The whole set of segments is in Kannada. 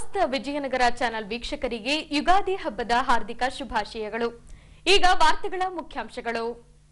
ಸಮಸ್ತ ವಿಜಯನಗರ ಚಾನೆಲ್ ವೀಕ್ಷಕರಿಗೆ ಯುಗಾದಿ ಹಬ್ಬದ ಹಾರ್ದಿಕ ಶುಭಾಶಯಗಳು ಈಗ ವಾರ್ತೆಗಳ ಮುಖ್ಯಾಂಶಗಳು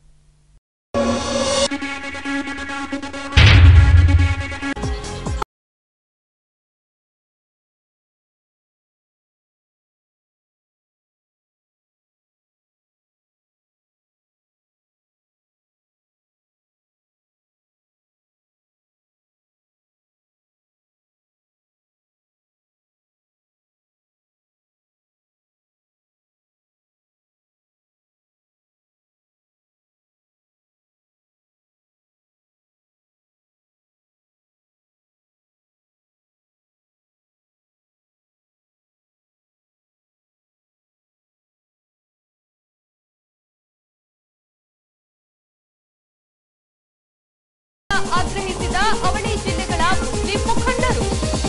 ಆಗ್ರಹಿಸಿದ ಅವಳಿ ಜಿಲ್ಲೆಗಳ ಮುಸ್ಲಿಂ ಮುಖಂಡರು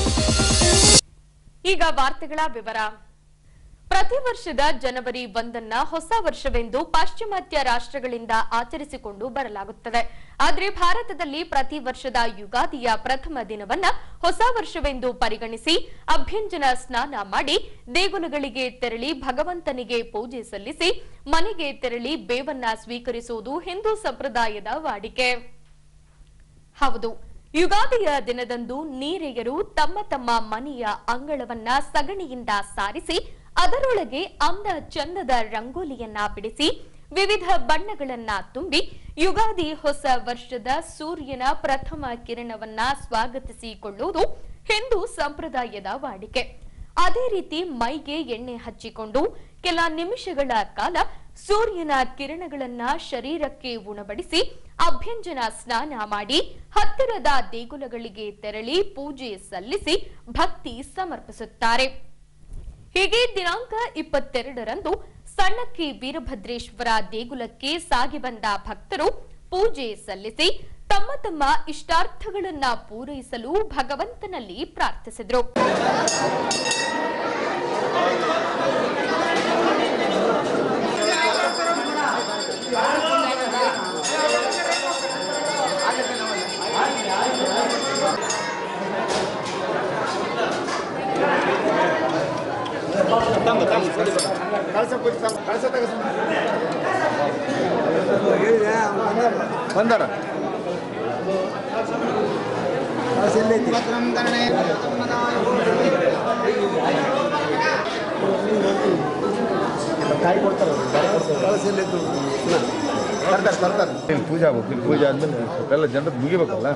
ಈಗ ವಾರ್ತೆಗಳ ವಿವರ ಪ್ರತಿ ವರ್ಷದ ಜನವರಿ ಒಂದನ್ನ ಹೊಸ ವರ್ಷವೆಂದು ಪಾಶ್ಚಿಮಾತ್ಯ ರಾಷ್ಟ್ರಗಳಿಂದ ಆಚರಿಸಿಕೊಂಡು ಬರಲಾಗುತ್ತದೆ ಆದರೆ ಭಾರತದಲ್ಲಿ ಪ್ರತಿ ವರ್ಷದ ಯುಗಾದಿಯ ಪ್ರಥಮ ದಿನವನ್ನ ಹೊಸ ವರ್ಷವೆಂದು ಪರಿಗಣಿಸಿ ಅಭ್ಯಂಜನ ಸ್ನಾನ ಮಾಡಿ ದೇಗುಲಗಳಿಗೆ ತೆರಳಿ ಭಗವಂತನಿಗೆ ಪೂಜೆ ಸಲ್ಲಿಸಿ ಮನೆಗೆ ತೆರಳಿ ಬೇವನ್ನ ಸ್ವೀಕರಿಸುವುದು ಹಿಂದೂ ಸಂಪ್ರದಾಯದ ವಾಡಿಕೆ ಹೌದು ಯುಗಾದಿಯ ದಿನದಂದು ನೀರೆಯರು ತಮ್ಮ ತಮ್ಮ ಮನೆಯ ಅಂಗಳವನ್ನ ಸಗಣಿಯಿಂದ ಸಾರಿಸಿ ಅದರೊಳಗೆ ಅಂದ ಚಂದದ ರಂಗೋಲಿಯನ್ನ ಬಿಡಿಸಿ ವಿವಿಧ ಬಣ್ಣಗಳನ್ನ ತುಂಬಿ ಯುಗಾದಿ ಹೊಸ ವರ್ಷದ ಸೂರ್ಯನ ಪ್ರಥಮ ಕಿರಣವನ್ನ ಸ್ವಾಗತಿಸಿಕೊಳ್ಳುವುದು ಹಿಂದೂ ಸಂಪ್ರದಾಯದ ವಾಡಿಕೆ ಅದೇ ರೀತಿ ಮೈಗೆ ಎಣ್ಣೆ ಹಚ್ಚಿಕೊಂಡು ಕೆಲ ನಿಮಿಷಗಳ ಕಾಲ ಸೂರ್ಯನ ಕಿರಣಗಳನ್ನ ಶರೀರಕ್ಕೆ ಉಣಬಡಿಸಿ ಅಭ್ಯಂಜನ ಸ್ನಾನ ಮಾಡಿ ಹತ್ತಿರದ ದೇಗುಲಗಳಿಗೆ ತೆರಳಿ ಪೂಜೆ ಸಲ್ಲಿಸಿ ಭಕ್ತಿ ಸಮರ್ಪಿಸುತ್ತಾರೆ ಹೀಗೆ ದಿನಾಂಕ ಇಪ್ಪತ್ತೆರಡರಂದು ಸಣ್ಣಕ್ಕಿ ವೀರಭದ್ರೇಶ್ವರ ದೇಗುಲಕ್ಕೆ ಸಾಗಿ ಬಂದ ಭಕ್ತರು ಪೂಜೆ ಸಲ್ಲಿಸಿ ತಮ್ಮ ತಮ್ಮ ಇಷ್ಟಾರ್ಥಗಳನ್ನ ಪೂರೈಸಲು ಭಗವಂತನಲ್ಲಿ ಪ್ರಾರ್ಥಿಸಿದರು ಬಂದಾರ ಕಾಯಿ ಕೊಡ್ತಾರೆ ತರ್ತಾರೆ ತರ್ತಾರೆ ಇಲ್ಲಿ ಪೂಜೆ ಆಗ್ಬೇಕು ಇಲ್ಲಿ ಪೂಜೆ ಆದ್ಮೇಲೆ ಸ್ವಲ್ಪ ಎಲ್ಲ ಜನರದ್ದು ಮುಗಿಬೇಕಲ್ಲ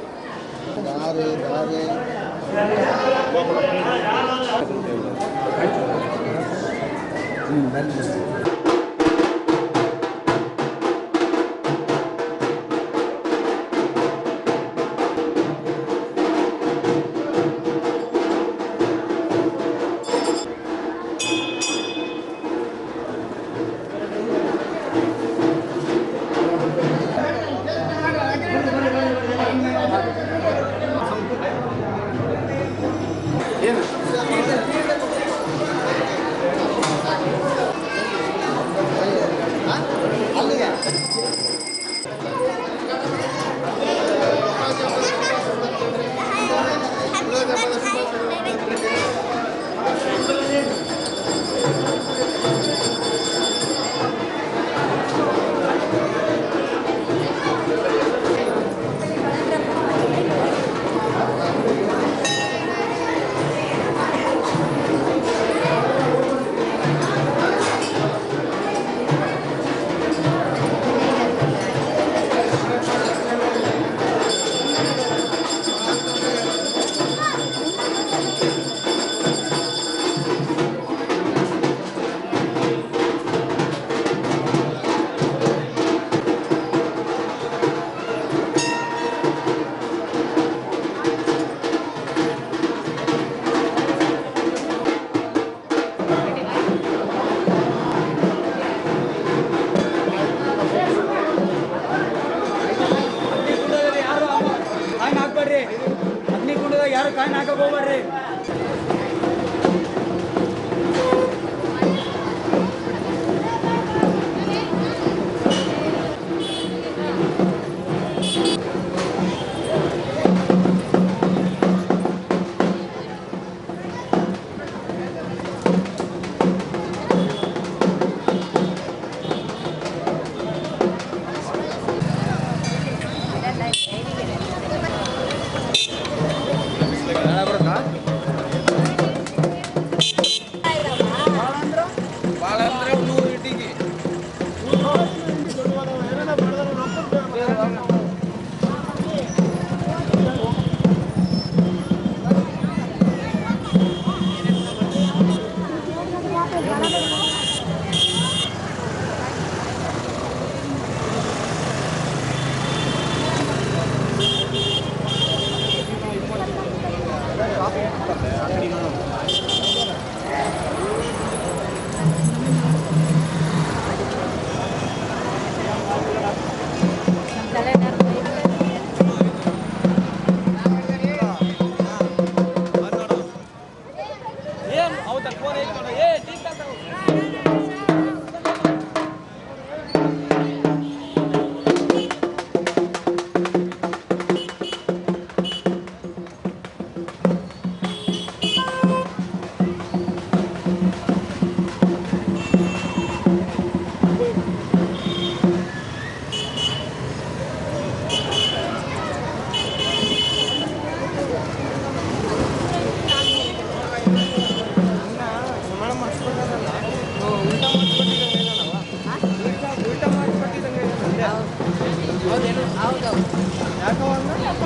ಕಾಯಿನ್ ಹಾಕ್ಬೇಡ್ರಿ ಅಗ್ನಿ ಕುಂಡದಾಗ ಯಾರು ಕಾಯಿನ್ ಹಾಕಕ್ ಹೋಗ್ಬೇಡ್ರಿ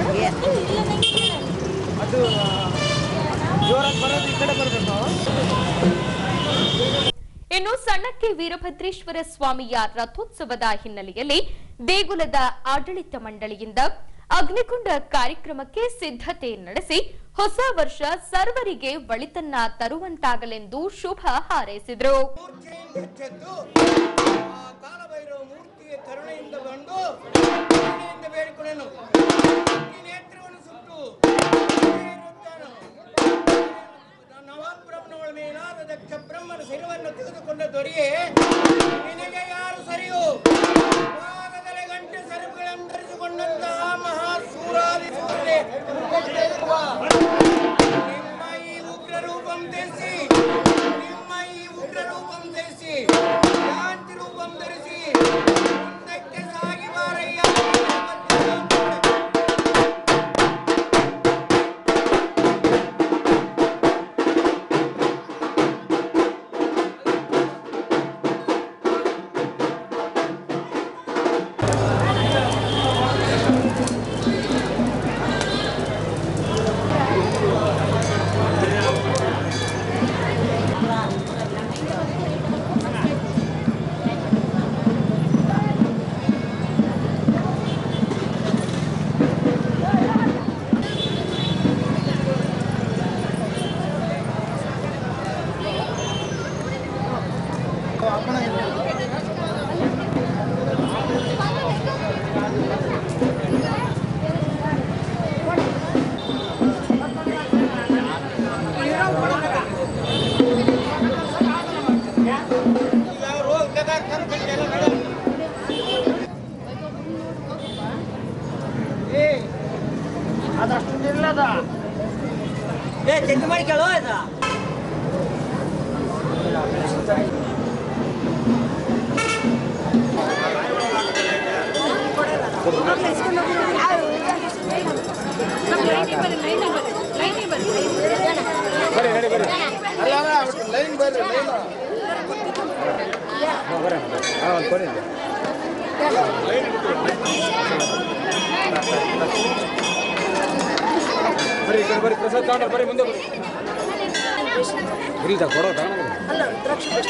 ಅದು ಜೋರಾಗಿ ಬರೋದು ಈ ಕಡೆ ಬರಬೇಕು ಇನ್ನು ಸಣ್ಣಕ್ಕೆ ವೀರಭದ್ರೇಶ್ವರ ಸ್ವಾಮಿಯ ರಥೋತ್ಸವದ ಹಿನ್ನೆಲೆಯಲ್ಲಿ ದೇಗುಲದ ಆಡಳಿತ ಮಂಡಳಿಯಿಂದ ಅಗ್ನಿಕುಂಡ ಕಾರ್ಯಕ್ರಮಕ್ಕೆ ಸಿದ್ಧತೆ ನಡೆಸಿ ಹೊಸ ವರ್ಷ ಸರ್ವರಿಗೆ ಒಳಿತನ್ನ ತರುವಂತಾಗಲೆಂದು ಶುಭ ಹಾರೈಸಿದರು ಮೂರ್ತಿಯಿಂದ ಎಚ್ಚೆತ್ತು ಆ ಕಾಲಭೈರವ ಮೂರ್ತಿಯ ಕರುಣೆಯಿಂದ ಬಂದು ಕರುಣೆಯಿಂದ ಬೇಡಿಕೊಂಡನು ಈ ನೇತ್ರವನ್ನು ಸುಟ್ಟು ಇರುತ್ತಾನೋ. ನವಾಬ್ರಹ್ಮನವಳ ಮೇಲಾದ ದಕ್ಷ ಬ್ರಹ್ಮನ ಶಿರವನ್ನು ತೆಗೆದುಕೊಂಡ ದೊರೆಯೇ ನಿನಗೆ ಯಾರು ಸರಿಯು ಪಾದದಲ್ಲಿ ಗಂಟೆ ಸರಪುಗಳನ್ನು ಧರಿಸಿಕೊಂಡಂತಹ ಮಹಾಸೂರಾದಿ ಸೂರನೇ ನಿಮ್ಮ ಈ ಉಗ್ರ ರೂಪಂ ಧರಿಸಿ ನಿಮ್ಮ ಈ ಉಗ್ರ ರೂಪಂ ಧರಿಸಿ ಶಾಂತಿ ರೂಪಂ ಧರಿಸಿ ಮುಂದಕ್ಕೆ ಸಾಗಿ ಬಾರಯ್ಯ ಏ ಚೆಕ್ ಮಾಡಿ ಕೇಳೋ ಆಯ್ತಾ ಬರ್ರಿ ನಡಿ ಬರ್ರಿ ಅಲ್ಲ ಲೈನ್ ಬರ್ರಿ ಲೈನ್ ಹಾಂ ಒಂದು ಕೊಡಿ ಬರ್ರಿ ಈ ಕಡೆ ಬರ್ರಿ ಪ್ರಸಾದ್ ತಗೊಂಡ್ರೆ ಬರ್ರಿ ಮುಂದೆ ಬರ್ರಿ ಇಲ್ಲ ಕೊಡೋ ತಗೊಂಡ್ರೆ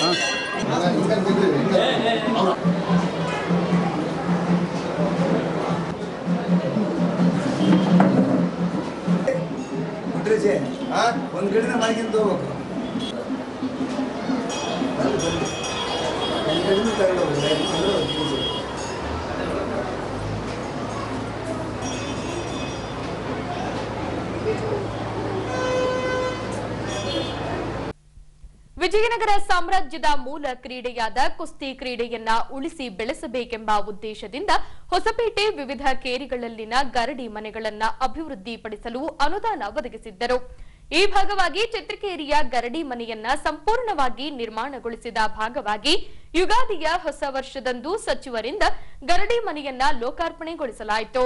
ಬಿಟ್ರೆ ಒಂದ್ ಕಡೆನ ಮಾಡ್ಕೊಂತ ಹೋಗ್ಬೇಕು ಒಂದ್ ಕಡೆನೂ ತಗೊಂಡು ಹೋಗ್ಬೇಕು ಯಾಕಂದ್ರೆ ಅದು ಪೂಜೆ. ವಿಜಯನಗರ ಸಾಮ್ರಾಜ್ಯದ ಮೂಲ ಕ್ರೀಡೆಯಾದ ಕುಸ್ತಿ ಕ್ರೀಡೆಯನ್ನ ಉಳಿಸಿ ಬೆಳೆಸಬೇಕೆಂಬ ಉದ್ದೇಶದಿಂದ ಹೊಸಪೇಟೆ ವಿವಿಧ ಕೇರಿಗಳಲ್ಲಿನ ಗರಡಿ ಮನೆಗಳನ್ನ ಅಭಿವೃದ್ಧಿಪಡಿಸಲು ಅನುದಾನ ಒದಗಿಸಿದ್ದರು ಈ ಭಾಗವಾಗಿ ಚಿತ್ರಕೇರಿಯ ಗರಡಿ ಮನೆಯನ್ನ ಸಂಪೂರ್ಣವಾಗಿ ನಿರ್ಮಾಣಗೊಳಿಸಿದ ಭಾಗವಾಗಿ ಯುಗಾದಿಯ ಹೊಸ ವರ್ಷದಂದು ಸಚಿವರಿಂದ ಗರಡಿ ಮನೆಯನ್ನ ಲೋಕಾರ್ಪಣೆಗೊಳಿಸಲಾಯಿತು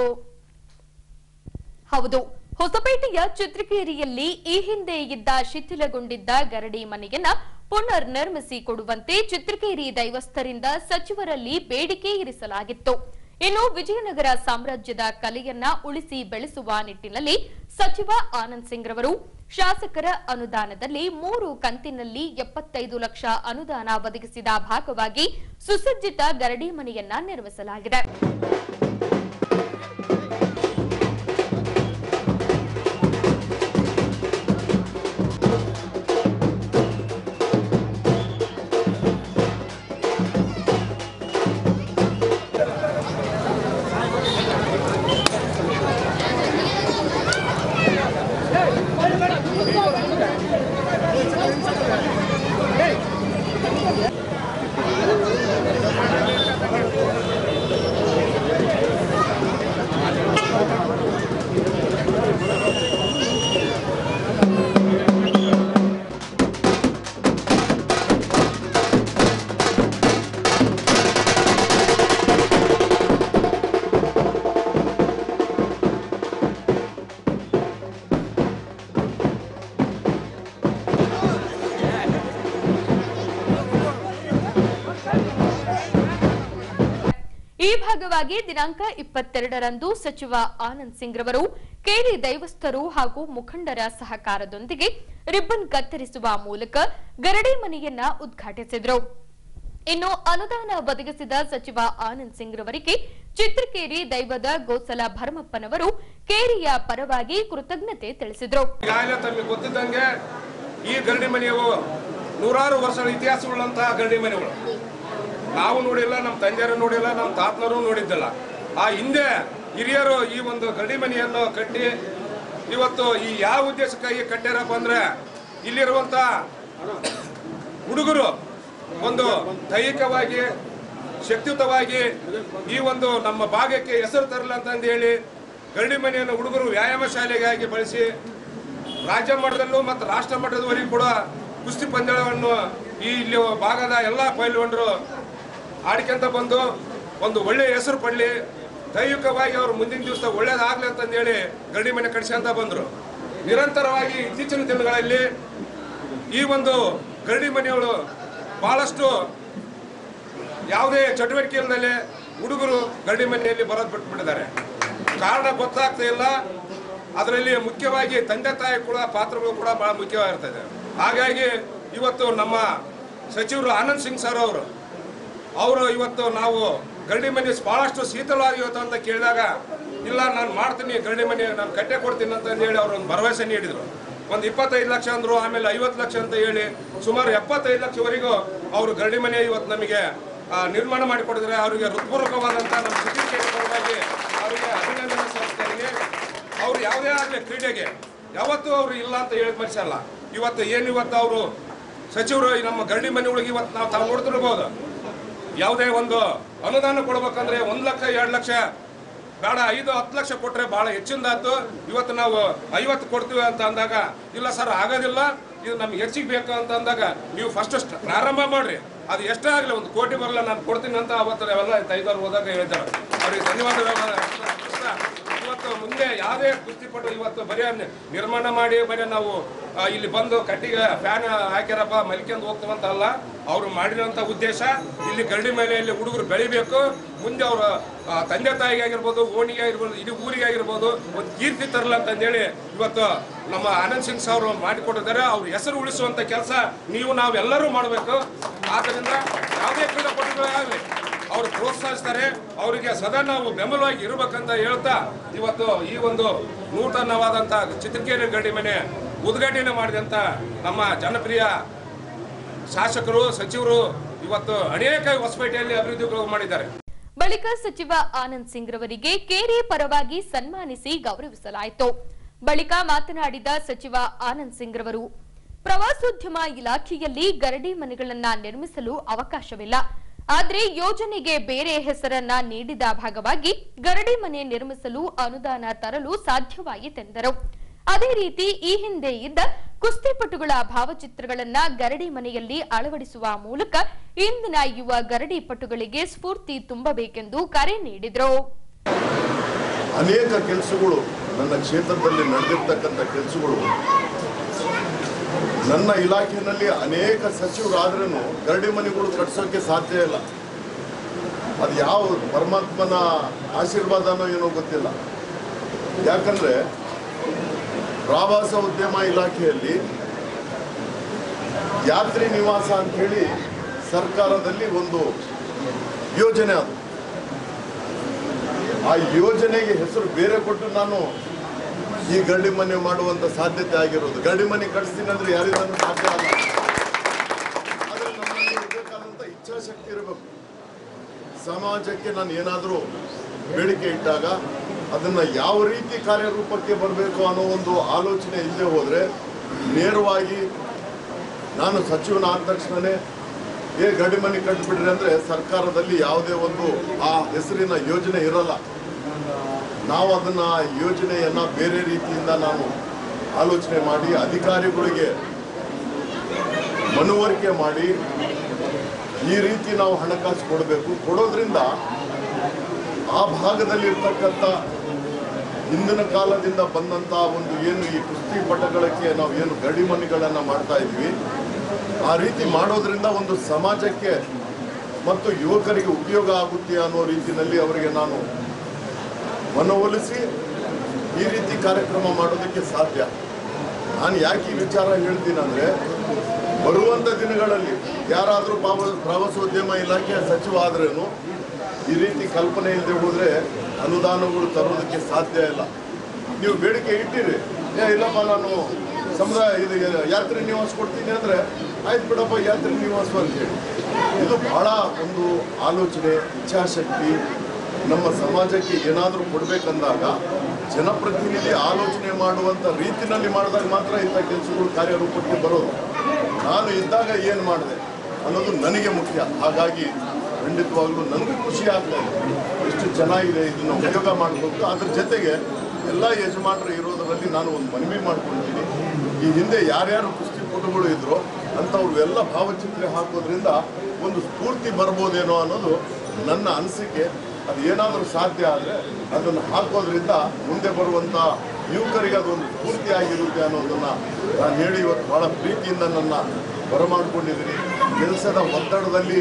ಹೌದು ಹೊಸಪೇಟೆಯ ಚಿತ್ರಕೇರಿಯಲ್ಲಿ ಈ ಹಿಂದೆ ಇದ್ದ ಶಿಥಿಲಗೊಂಡಿದ್ದ ಗರಡಿ ಮನೆಯನ್ನ ಪುನರ್ ನಿರ್ಮಿಸಿ ಕೊಡುವಂತೆ ಚಿತ್ರಕೇರಿ ದೈವಸ್ಥರಿಂದ ಸಚಿವರಲ್ಲಿ ಬೇಡಿಕೆ ಇರಿಸಲಾಗಿತ್ತು ಇನ್ನು ವಿಜಯನಗರ ಸಾಮ್ರಾಜ್ಯದ ಕಲೆಯನ್ನ ಉಳಿಸಿ ಬೆಳೆಸುವ ನಿಟ್ಟಿನಲ್ಲಿ ಸಚಿವ ಆನಂದ್ ಸಿಂಗ್ ರವರು ಶಾಸಕರ ಅನುದಾನದಲ್ಲಿ ಮೂರು ಕಂತಿನಲ್ಲಿ ಎಪ್ಪತ್ತೈದು ಲಕ್ಷ ಅನುದಾನ ಒದಗಿಸಿದ ಭಾಗವಾಗಿ ಸುಸಜ್ಜಿತ ಗರಡಿ ಮನೆಯನ್ನ ನಿರ್ಮಿಸಲಾಗಿದೆ ಈ ಭಾಗವಾಗಿ ದಿನಾಂಕ ಇಪ್ಪತ್ತೆರಡರಂದು ಸಚಿವ ಆನಂದ್ ಸಿಂಗ್ ರವರು ಕೇರಿ ದೈವಸ್ಥರು ಹಾಗೂ ಮುಖಂಡರ ಸಹಕಾರದೊಂದಿಗೆ ರಿಬ್ಬನ್ ಕತ್ತರಿಸುವ ಮೂಲಕ ಗರಡಿ ಮನೆಯನ್ನ ಉದ್ಘಾಟಿಸಿದರು ಇನ್ನು ಅನುದಾನ ಒದಗಿಸಿದ ಸಚಿವ ಆನಂದ್ ಸಿಂಗ್ ರವರಿಗೆ ಚಿತ್ರಕೇರಿ ದೈವದ ಗೋಸಲ ಭರಮಪ್ಪನವರು ಕೇರಿಯ ಪರವಾಗಿ ಕೃತಜ್ಞತೆ ತಿಳಿಸಿದರು ಈಗಾಗಲೇ ತಮಗೆ ಗೊತ್ತಿದ್ದಂಗೆ ಈ ಗರಡಿ ಮನೆಯವು ನೂರಾರು ವರ್ಷಗಳ ಇತಿಹಾಸವುಳ್ಳಂತಹ ಗರಡಿ ಮನೆಗಳು ನಾವು ನೋಡಿಲ್ಲ ನಮ್ಮ ತಂದೆಯರು ನೋಡಿಲ್ಲ ನಮ್ಮ ತಾತನವರು ನೋಡಿದ್ದಿಲ್ಲ ಆ ಹಿಂದೆ ಹಿರಿಯರು ಈ ಒಂದು ಗರಡಿ ಮನೆಯನ್ನು ಕಟ್ಟಿ ಇವತ್ತು ಈ ಯಾವ ಉದ್ದೇಶಕ್ಕಾಗಿ ಕಟ್ಟ್ಯಾರಪ್ಪ ಅಂದ್ರೆ ಇಲ್ಲಿರುವಂತ ಹುಡುಗರು ಒಂದು ದೈಹಿಕವಾಗಿ ಶಕ್ತಿಯುತವಾಗಿ ಈ ಒಂದು ನಮ್ಮ ಭಾಗಕ್ಕೆ ಹೆಸರು ತರಲ್ಲ ಅಂತಂದು ಹೇಳಿ ಗರಡಿ ಮನೆಯನ್ನು ಹುಡುಗರು ವ್ಯಾಯಾಮ ಶಾಲೆಗಾಗಿ ಬಳಸಿ ರಾಜ್ಯ ಮಟ್ಟದಲ್ಲೂ ಮತ್ತು ರಾಷ್ಟ್ರ ಮಟ್ಟದವರೆಗೂ ಕೂಡ ಕುಸ್ತಿ ಪಂದ್ಯಗಳನ್ನು ಈ ಇಲ್ಲಿ ಭಾಗದ ಎಲ್ಲ ಪೈಲ್ವಾನರು ಆಡ್ಕೊಂತ ಬಂದು ಒಂದು ಒಳ್ಳೆಯ ಹೆಸರು ಪಡಲಿ ದೈಹಿಕವಾಗಿ ಅವರು ಮುಂದಿನ ದಿವಸ ಒಳ್ಳೇದಾಗ್ಲಿ ಅಂತಂದೇಳಿ ಗರಡಿ ಮನೆ ಕಟ್ಸ್ಕೊಂತ ಬಂದರು ನಿರಂತರವಾಗಿ ಇತ್ತೀಚಿನ ದಿನಗಳಲ್ಲಿ ಈ ಒಂದು ಗರಡಿ ಮನೆಗಳು ಬಹಳಷ್ಟು ಯಾವುದೇ ಚಟುವಟಿಕೆ ಇಲ್ಲದೆ ಹುಡುಗರು ಗರಡಿ ಮನೆಯಲ್ಲಿ ಬರೋದು ಬಿಟ್ಬಿಟ್ಟಿದ್ದಾರೆ ಕಾರಣ ಗೊತ್ತಾಗ್ತಾ ಇಲ್ಲ ಅದರಲ್ಲಿ ಮುಖ್ಯವಾಗಿ ತಂದೆ ತಾಯಿ ಕೂಡ ಪಾತ್ರಗಳು ಕೂಡ ಬಹಳ ಮುಖ್ಯವಾಗಿರ್ತದೆ ಹಾಗಾಗಿ ಇವತ್ತು ನಮ್ಮ ಸಚಿವರು ಆನಂದ್ ಸಿಂಗ್ ಸರ್ ಅವರು ಅವರು ಇವತ್ತು ನಾವು ಗರಡಿ ಮನೆ ಬಹಳಷ್ಟು ಶೀತಳವಾಗಿ ಇವತ್ತು ಅಂತ ಕೇಳಿದಾಗ ಇಲ್ಲ ನಾನು ಮಾಡ್ತೀನಿ ಗರಡಿ ಮನೆ ನಾನು ಕಟ್ಟೆ ಕೊಡ್ತೀನಿ ಅಂತ ಹೇಳಿ ಅವರು ಒಂದು ಭರವಸೆ ನೀಡಿದರು ಒಂದು ಇಪ್ಪತ್ತೈದು ಲಕ್ಷ ಅಂದರು ಆಮೇಲೆ ಐವತ್ತು ಲಕ್ಷ ಅಂತ ಹೇಳಿ ಸುಮಾರು ಎಪ್ಪತ್ತೈದು ಲಕ್ಷವರೆಗೂ ಅವರು ಗರಡಿ ಮನೆ ಇವತ್ತು ನಮಗೆ ಆ, ನಿರ್ಮಾಣ ಮಾಡಿಕೊಡಿದ್ರೆ ಅವರಿಗೆ ಹೃತ್ಪೂರ್ವಕವಾದಂಥ ನಮ್ಮ ಸಿದ್ಧಿಕೆ ಪರವಾಗಿ ಅವರಿಗೆ ಅಭಿನಂದನೆ ಸಲ್ಲಿಸ್ತೇನೆ ಅವ್ರು ಯಾವುದೇ ಆಗಲಿ ಕ್ರೀಡೆಗೆ ಯಾವತ್ತೂ ಅವರು ಇಲ್ಲ ಅಂತ ಹೇಳಿ ಮನುಷ್ಯಲ್ಲ ಇವತ್ತು ಏನು ಇವತ್ತು ಅವರು ಸಚಿವರು ಈ ನಮ್ಮ ಗರಡಿ ಮನೆಗಳಿಗೆ ಇವತ್ತು ನಾವು ತಾವು ನೋಡ್ತಿರ್ಬೋದು ಯಾವುದೇ ಒಂದು ಅನುದಾನ ಕೊಡ್ಬೇಕಂದ್ರೆ ಒಂದು ಲಕ್ಷ ಎರಡು ಲಕ್ಷ ಬೇಡ ಐದು ಹತ್ತು ಲಕ್ಷ ಕೊಟ್ಟರೆ ಭಾಳ ಹೆಚ್ಚಿಂದಾತು ಇವತ್ತು ನಾವು ಐವತ್ತು ಕೊಡ್ತೀವಿ ಅಂತ ಅಂದಾಗ ಇಲ್ಲ ಸರ್ ಆಗೋದಿಲ್ಲ ಇದು ನಮ್ಗೆ ಹೆಚ್ಚಿಗೆ ಬೇಕು ಅಂತ ಅಂದಾಗ ನೀವು ಫಸ್ಟ್ ಪ್ರಾರಂಭ ಮಾಡ್ರಿ ಅದು ಎಷ್ಟೇ ಆಗಲಿ ಒಂದು ಕೋಟಿ ಬರಲ್ಲ ನಾನು ಕೊಡ್ತೀನಿ ಅಂತ ಅವತ್ತು ನಾವೆಲ್ಲ ಐದವ್ರು ಹೋದಾಗ ಹೇಳಿದ್ದಾರೆ ಅವ್ರಿಗೆ ಧನ್ಯವಾದಗಳು ಇವತ್ತು ಮುಂದೆ ಯಾವುದೇ ಕುಸ್ತಿಪಟು ಇವತ್ತು ಬರೀ ನಿ- ನಿರ್ಮಾಣ ಮಾಡಿ ಬರೀ ನಾವು ಆ, ಇಲ್ಲಿ ಬಂದು ಕಟ್ಟಿಗೆ ಫ್ಯಾನ್ ಹಾಕ್ಯಾರಪ್ಪ ಮಲ್ಕೊಂಡು ಹೋಗ್ತೀವಂತ ಅಲ್ಲ ಅವರು ಮಾಡಿರೋಂಥ ಉದ್ದೇಶ ಇಲ್ಲಿ ಗರಡಿ ಮನೆಯಲ್ಲಿ ಹುಡುಗರು ಬೆಳಿಬೇಕು ಮುಂದೆ ಅವರ ತಂದೆ ತಾಯಿಗೆ ಆಗಿರ್ಬೋದು ಓಣಿಗೆ ಆಗಿರ್ಬೋದು ಇಡೀ ಊರಿಗೆ ಆಗಿರ್ಬೋದು ಒಂದು ಕೀರ್ತಿ ತರಲ್ಲ ಅಂತಂದೇಳಿ ಇವತ್ತು ನಮ್ಮ ಆನಂದ್ ಸಿಂಗ್ ಅವರು ಮಾಡಿಕೊಟ್ಟಿದ್ದಾರೆ ಅವ್ರ ಹೆಸರು ಉಳಿಸುವಂತ ಕೆಲಸ ನೀವು ನಾವೆಲ್ಲರೂ ಮಾಡಬೇಕು ಆದ್ದರಿಂದ ಯಾವುದೇ ಕ್ರೀಡಾಪಟುಗಳಾಗಲಿ ಅವರು ಪ್ರೋತ್ಸಾಹಿಸ್ತಾರೆ ಅವರಿಗೆ ಸದಾ ನಾವು ಬೆಂಬಲವಾಗಿ ಇರಬೇಕಂತ ಹೇಳ್ತಾ ಇವತ್ತು ಈ ಒಂದು ನೂತನವಾದಂಥ ಚಿತ್ರಕೇರಿ ಗಡಿ ಮನೆ ಉದ್ಘಾಟನೆ ಮಾಡಿದಂಥ ನಮ್ಮ ಜನಪ್ರಿಯ ಶಾಸಕರು ಸಚಿವರು ಇವತ್ತು ಅನೇಕ ಹೊಸಪೇಟೆಯಲ್ಲಿ ಅಭಿವೃದ್ಧಿಗಳು ಮಾಡಿದ್ದಾರೆ ಬಳಿಕ ಸಚಿವ ಆನಂದ್ ಸಿಂಗ್ ರವರಿಗೆ ಕೇರಿ ಪರವಾಗಿ ಸನ್ಮಾನಿಸಿ ಗೌರವಿಸಲಾಯಿತು ಬಳಿಕ ಮಾತನಾಡಿದ ಸಚಿವ ಆನಂದ್ ಸಿಂಗ್ ರವರು ಪ್ರವಾಸೋದ್ಯಮ ಇಲಾಖೆಯಲ್ಲಿ ಗರಡಿ ಮನೆಗಳನ್ನ ನಿರ್ಮಿಸಲು ಅವಕಾಶವಿಲ್ಲ ಆದ್ರೆ ಯೋಜನೆಗೆ ಬೇರೆ ಹೆಸರನ್ನ ನೀಡಿದ ಭಾಗವಾಗಿ ಗರಡಿ ಮನೆ ನಿರ್ಮಿಸಲು ಅನುದಾನ ತರಲು ಸಾಧ್ಯವಾಯಿತೆಂದರು ಅದೇ ರೀತಿ ಈ ಹಿಂದೆ ಇದ್ದ ಕುಸ್ತಿಪಟುಗಳ ಭಾವಚಿತ್ರಗಳನ್ನ ಗರಡಿ ಮನೆಯಲ್ಲಿ ಅಳವಡಿಸುವ ಮೂಲಕ ಇಂದಿನ ಯುವ ಗರಡಿ ಪಟುಗಳಿಗೆ ಸ್ಫೂರ್ತಿ ತುಂಬಬೇಕೆಂದು ಕರೆ ನೀಡಿದರು ಅನೇಕ ಕೆಲಸಗಳು ನನ್ನ ಕ್ಷೇತ್ರದಲ್ಲಿ ನಡೆದಿರ್ತಕ್ಕಂಥ ಕೆಲಸಗಳು ನನ್ನ ಇಲಾಖೆಯಲ್ಲಿ ಅನೇಕ ಸಚಿವರಾದ್ರೂ ಗರಡಿ ಮನೆಗಳು ಕಟ್ಸೋಕೆ ಸಾಧ್ಯ ಇಲ್ಲ ಅದು ಯಾವ ಪರಮಾತ್ಮನ ಆಶೀರ್ವಾದನೋ ಏನೋ ಗೊತ್ತಿಲ್ಲ ಯಾಕಂದ್ರೆ ಪ್ರವಾಸ ಉದ್ಯಮ ಇಲಾಖೆಯಲ್ಲಿ ಯಾತ್ರಿ ನಿವಾಸ ಅಂತ ಹೇಳಿ ಸರ್ಕಾರದಲ್ಲಿ ಒಂದು ಯೋಜನೆ ಅದು ಆ ಯೋಜನೆಗೆ ಹೆಸರು ಬೇರೆ ಕೊಟ್ಟು ನಾನು ಈ ಗರಡಿ ಮನೆ ಮಾಡುವಂತ ಸಾಧ್ಯತೆ ಆಗಿರೋದು ಗರಡಿ ಮನೆ ಕಟ್ಸ್ತೀನಿ ಅಂದ್ರೆ ಯಾರಿಗೂ ಸಾಧ್ಯ ಅಲ್ಲ ಆದ್ರೆ ನಮ್ಮಲ್ಲಿ ಇರ್ಬೇಕಾದಂತ ಇಚ್ಛಾಶಕ್ತಿ ಇರಬೇಕು ಸಮಾಜಕ್ಕೆ ನಾನು ಏನಾದರೂ ಬೇಡಿಕೆ ಇಟ್ಟಾಗ ಅದನ್ನ ಯಾವ ರೀತಿ ಕಾರ್ಯರೂಪಕ್ಕೆ ಬರಬೇಕು ಅನ್ನೋ ಒಂದು ಆಲೋಚನೆ ಇಲ್ಲದೆ ಹೋದ್ರೆ ನೇರವಾಗಿ ನಾನು ಸಚಿವನ ಆದ ತಕ್ಷಣನೇ ಏ ಗಡಿ ಮನೆ ಕಟ್ಟಿಬಿಡ್ರಿ ಅಂದ್ರೆ ಸರ್ಕಾರದಲ್ಲಿ ಯಾವುದೇ ಒಂದು ಆ ಹೆಸರಿನ ಯೋಜನೆ ಇರಲ್ಲ ನಾವು ಅದನ್ನ ಯೋಜನೆಯನ್ನ ಬೇರೆ ರೀತಿಯಿಂದ ನಾನು ಆಲೋಚನೆ ಮಾಡಿ ಅಧಿಕಾರಿಗಳಿಗೆ ಮನವರಿಕೆ ಮಾಡಿ ಈ ರೀತಿ ನಾವು ಹಣಕಾಸು ಕೊಡಬೇಕು ಕೊಡೋದ್ರಿಂದ ಆ ಭಾಗದಲ್ಲಿ ಇರ್ತಕ್ಕಂಥ ಹಿಂದಿನ ಕಾಲದಿಂದ ಬಂದಂತ ಒಂದು ಏನು ಈ ಕುಸ್ತಿ ಪಟಗಳಿಗೆ ನಾವು ಏನು ಗಡಿ ಮನೆಗಳನ್ನ ಮಾಡ್ತಾ ಇದ್ವಿ ಆ ರೀತಿ ಮಾಡೋದ್ರಿಂದ ಒಂದು ಸಮಾಜಕ್ಕೆ ಮತ್ತು ಯುವಕರಿಗೆ ಉಪಯೋಗ ಆಗುತ್ತೆ ಅನ್ನೋ ರೀತಿಯಲ್ಲಿ ಅವರಿಗೆ ನಾನು ಮನವೊಲಿಸಿ ಈ ರೀತಿ ಕಾರ್ಯಕ್ರಮ ಮಾಡೋದಕ್ಕೆ ಸಾಧ್ಯ ನಾನು ಯಾಕೆ ಈ ವಿಚಾರ ಹೇಳ್ತೀನಿ ಅಂದರೆ ಬರುವಂಥ ದಿನಗಳಲ್ಲಿ ಯಾರಾದರೂ ಪಾವ ಪ್ರವಾಸೋದ್ಯಮ ಇಲಾಖೆಯ ಸಚಿವ ಆದ್ರೇನು ಈ ರೀತಿ ಕಲ್ಪನೆ ಇಲ್ಲದೆ ಹೋದರೆ ಅನುದಾನಗಳು ತರೋದಕ್ಕೆ ಸಾಧ್ಯ ಇಲ್ಲ ನೀವು ಬೇಡಿಕೆ ಇಟ್ಟಿರಿ ಏ ಇಲ್ಲಪ್ಪ ನಾನು ಸಮುದಾಯ ಇದು ಯಾತ್ರಿ ನಿವಾಸ ಕೊಡ್ತೀನಿ ಅಂದರೆ ಆಯ್ತು ಬಿಡಪ್ಪ ಯಾತ್ರಿ ನಿವಾಸ ಅಂತೇಳಿ ಇದು ಬಹಳ ಒಂದು ಆಲೋಚನೆ ಇಚ್ಛಾಶಕ್ತಿ ನಮ್ಮ ಸಮಾಜಕ್ಕೆ ಏನಾದರೂ ಕೊಡಬೇಕಂದಾಗ ಜನಪ್ರತಿನಿಧಿ ಆಲೋಚನೆ ಮಾಡುವಂಥ ರೀತಿನಲ್ಲಿ ಮಾಡಿದಾಗ ಮಾತ್ರ ಇಂಥ ಕೆಲಸಗಳು ಕಾರ್ಯರೂಪಕ್ಕೆ ಬರೋದು ನಾನು ಇದ್ದಾಗ ಏನು ಮಾಡಿದೆ ಅನ್ನೋದು ನನಗೆ ಮುಖ್ಯ ಹಾಗಾಗಿ ಖಂಡಿತವಾಗ್ಲೂ ನನಗೂ ಖುಷಿ ಆಗ್ತಾ ಇದೆ ಎಷ್ಟು ಚೆನ್ನಾಗಿದೆ ಇದನ್ನು ಉಪಯೋಗ ಮಾಡಬೇಕು ಅದ್ರ ಜೊತೆಗೆ ಎಲ್ಲ ಯಜಮಾನರು ಇರೋದರಲ್ಲಿ ನಾನು ಒಂದು ಮನವಿ ಮಾಡ್ಕೊಂಡಿದ್ದೀನಿ ಈ ಹಿಂದೆ ಯಾರ್ಯಾರು ಕುಸ್ತಿಪಟುಗಳು ಇದ್ರು ಅಂಥವ್ರು ಎಲ್ಲ ಭಾವಚಿತ್ರ ಹಾಕೋದ್ರಿಂದ ಒಂದು ಸ್ಫೂರ್ತಿ ಬರ್ಬೋದೇನೋ ಅನ್ನೋದು ನನ್ನ ಅನಿಸಿಕೆ ಅದು ಏನಾದರೂ ಸಾಧ್ಯ ಆದರೆ ಅದನ್ನು ಹಾಕೋದ್ರಿಂದ ಮುಂದೆ ಬರುವಂಥ ಯುವಕರಿಗೆ ಅದೊಂದು ಸ್ಫೂರ್ತಿ ಆಗಿರುತ್ತೆ ಅನ್ನೋದನ್ನು ನಾನು ಹೇಳಿ ಇವತ್ತು ಭಾಳ ಪ್ರೀತಿಯಿಂದ ನನ್ನ ಬರಮಾಡ್ಕೊಂಡಿದ್ದೀನಿ ಕೆಲಸದ ಒತ್ತಡದಲ್ಲಿ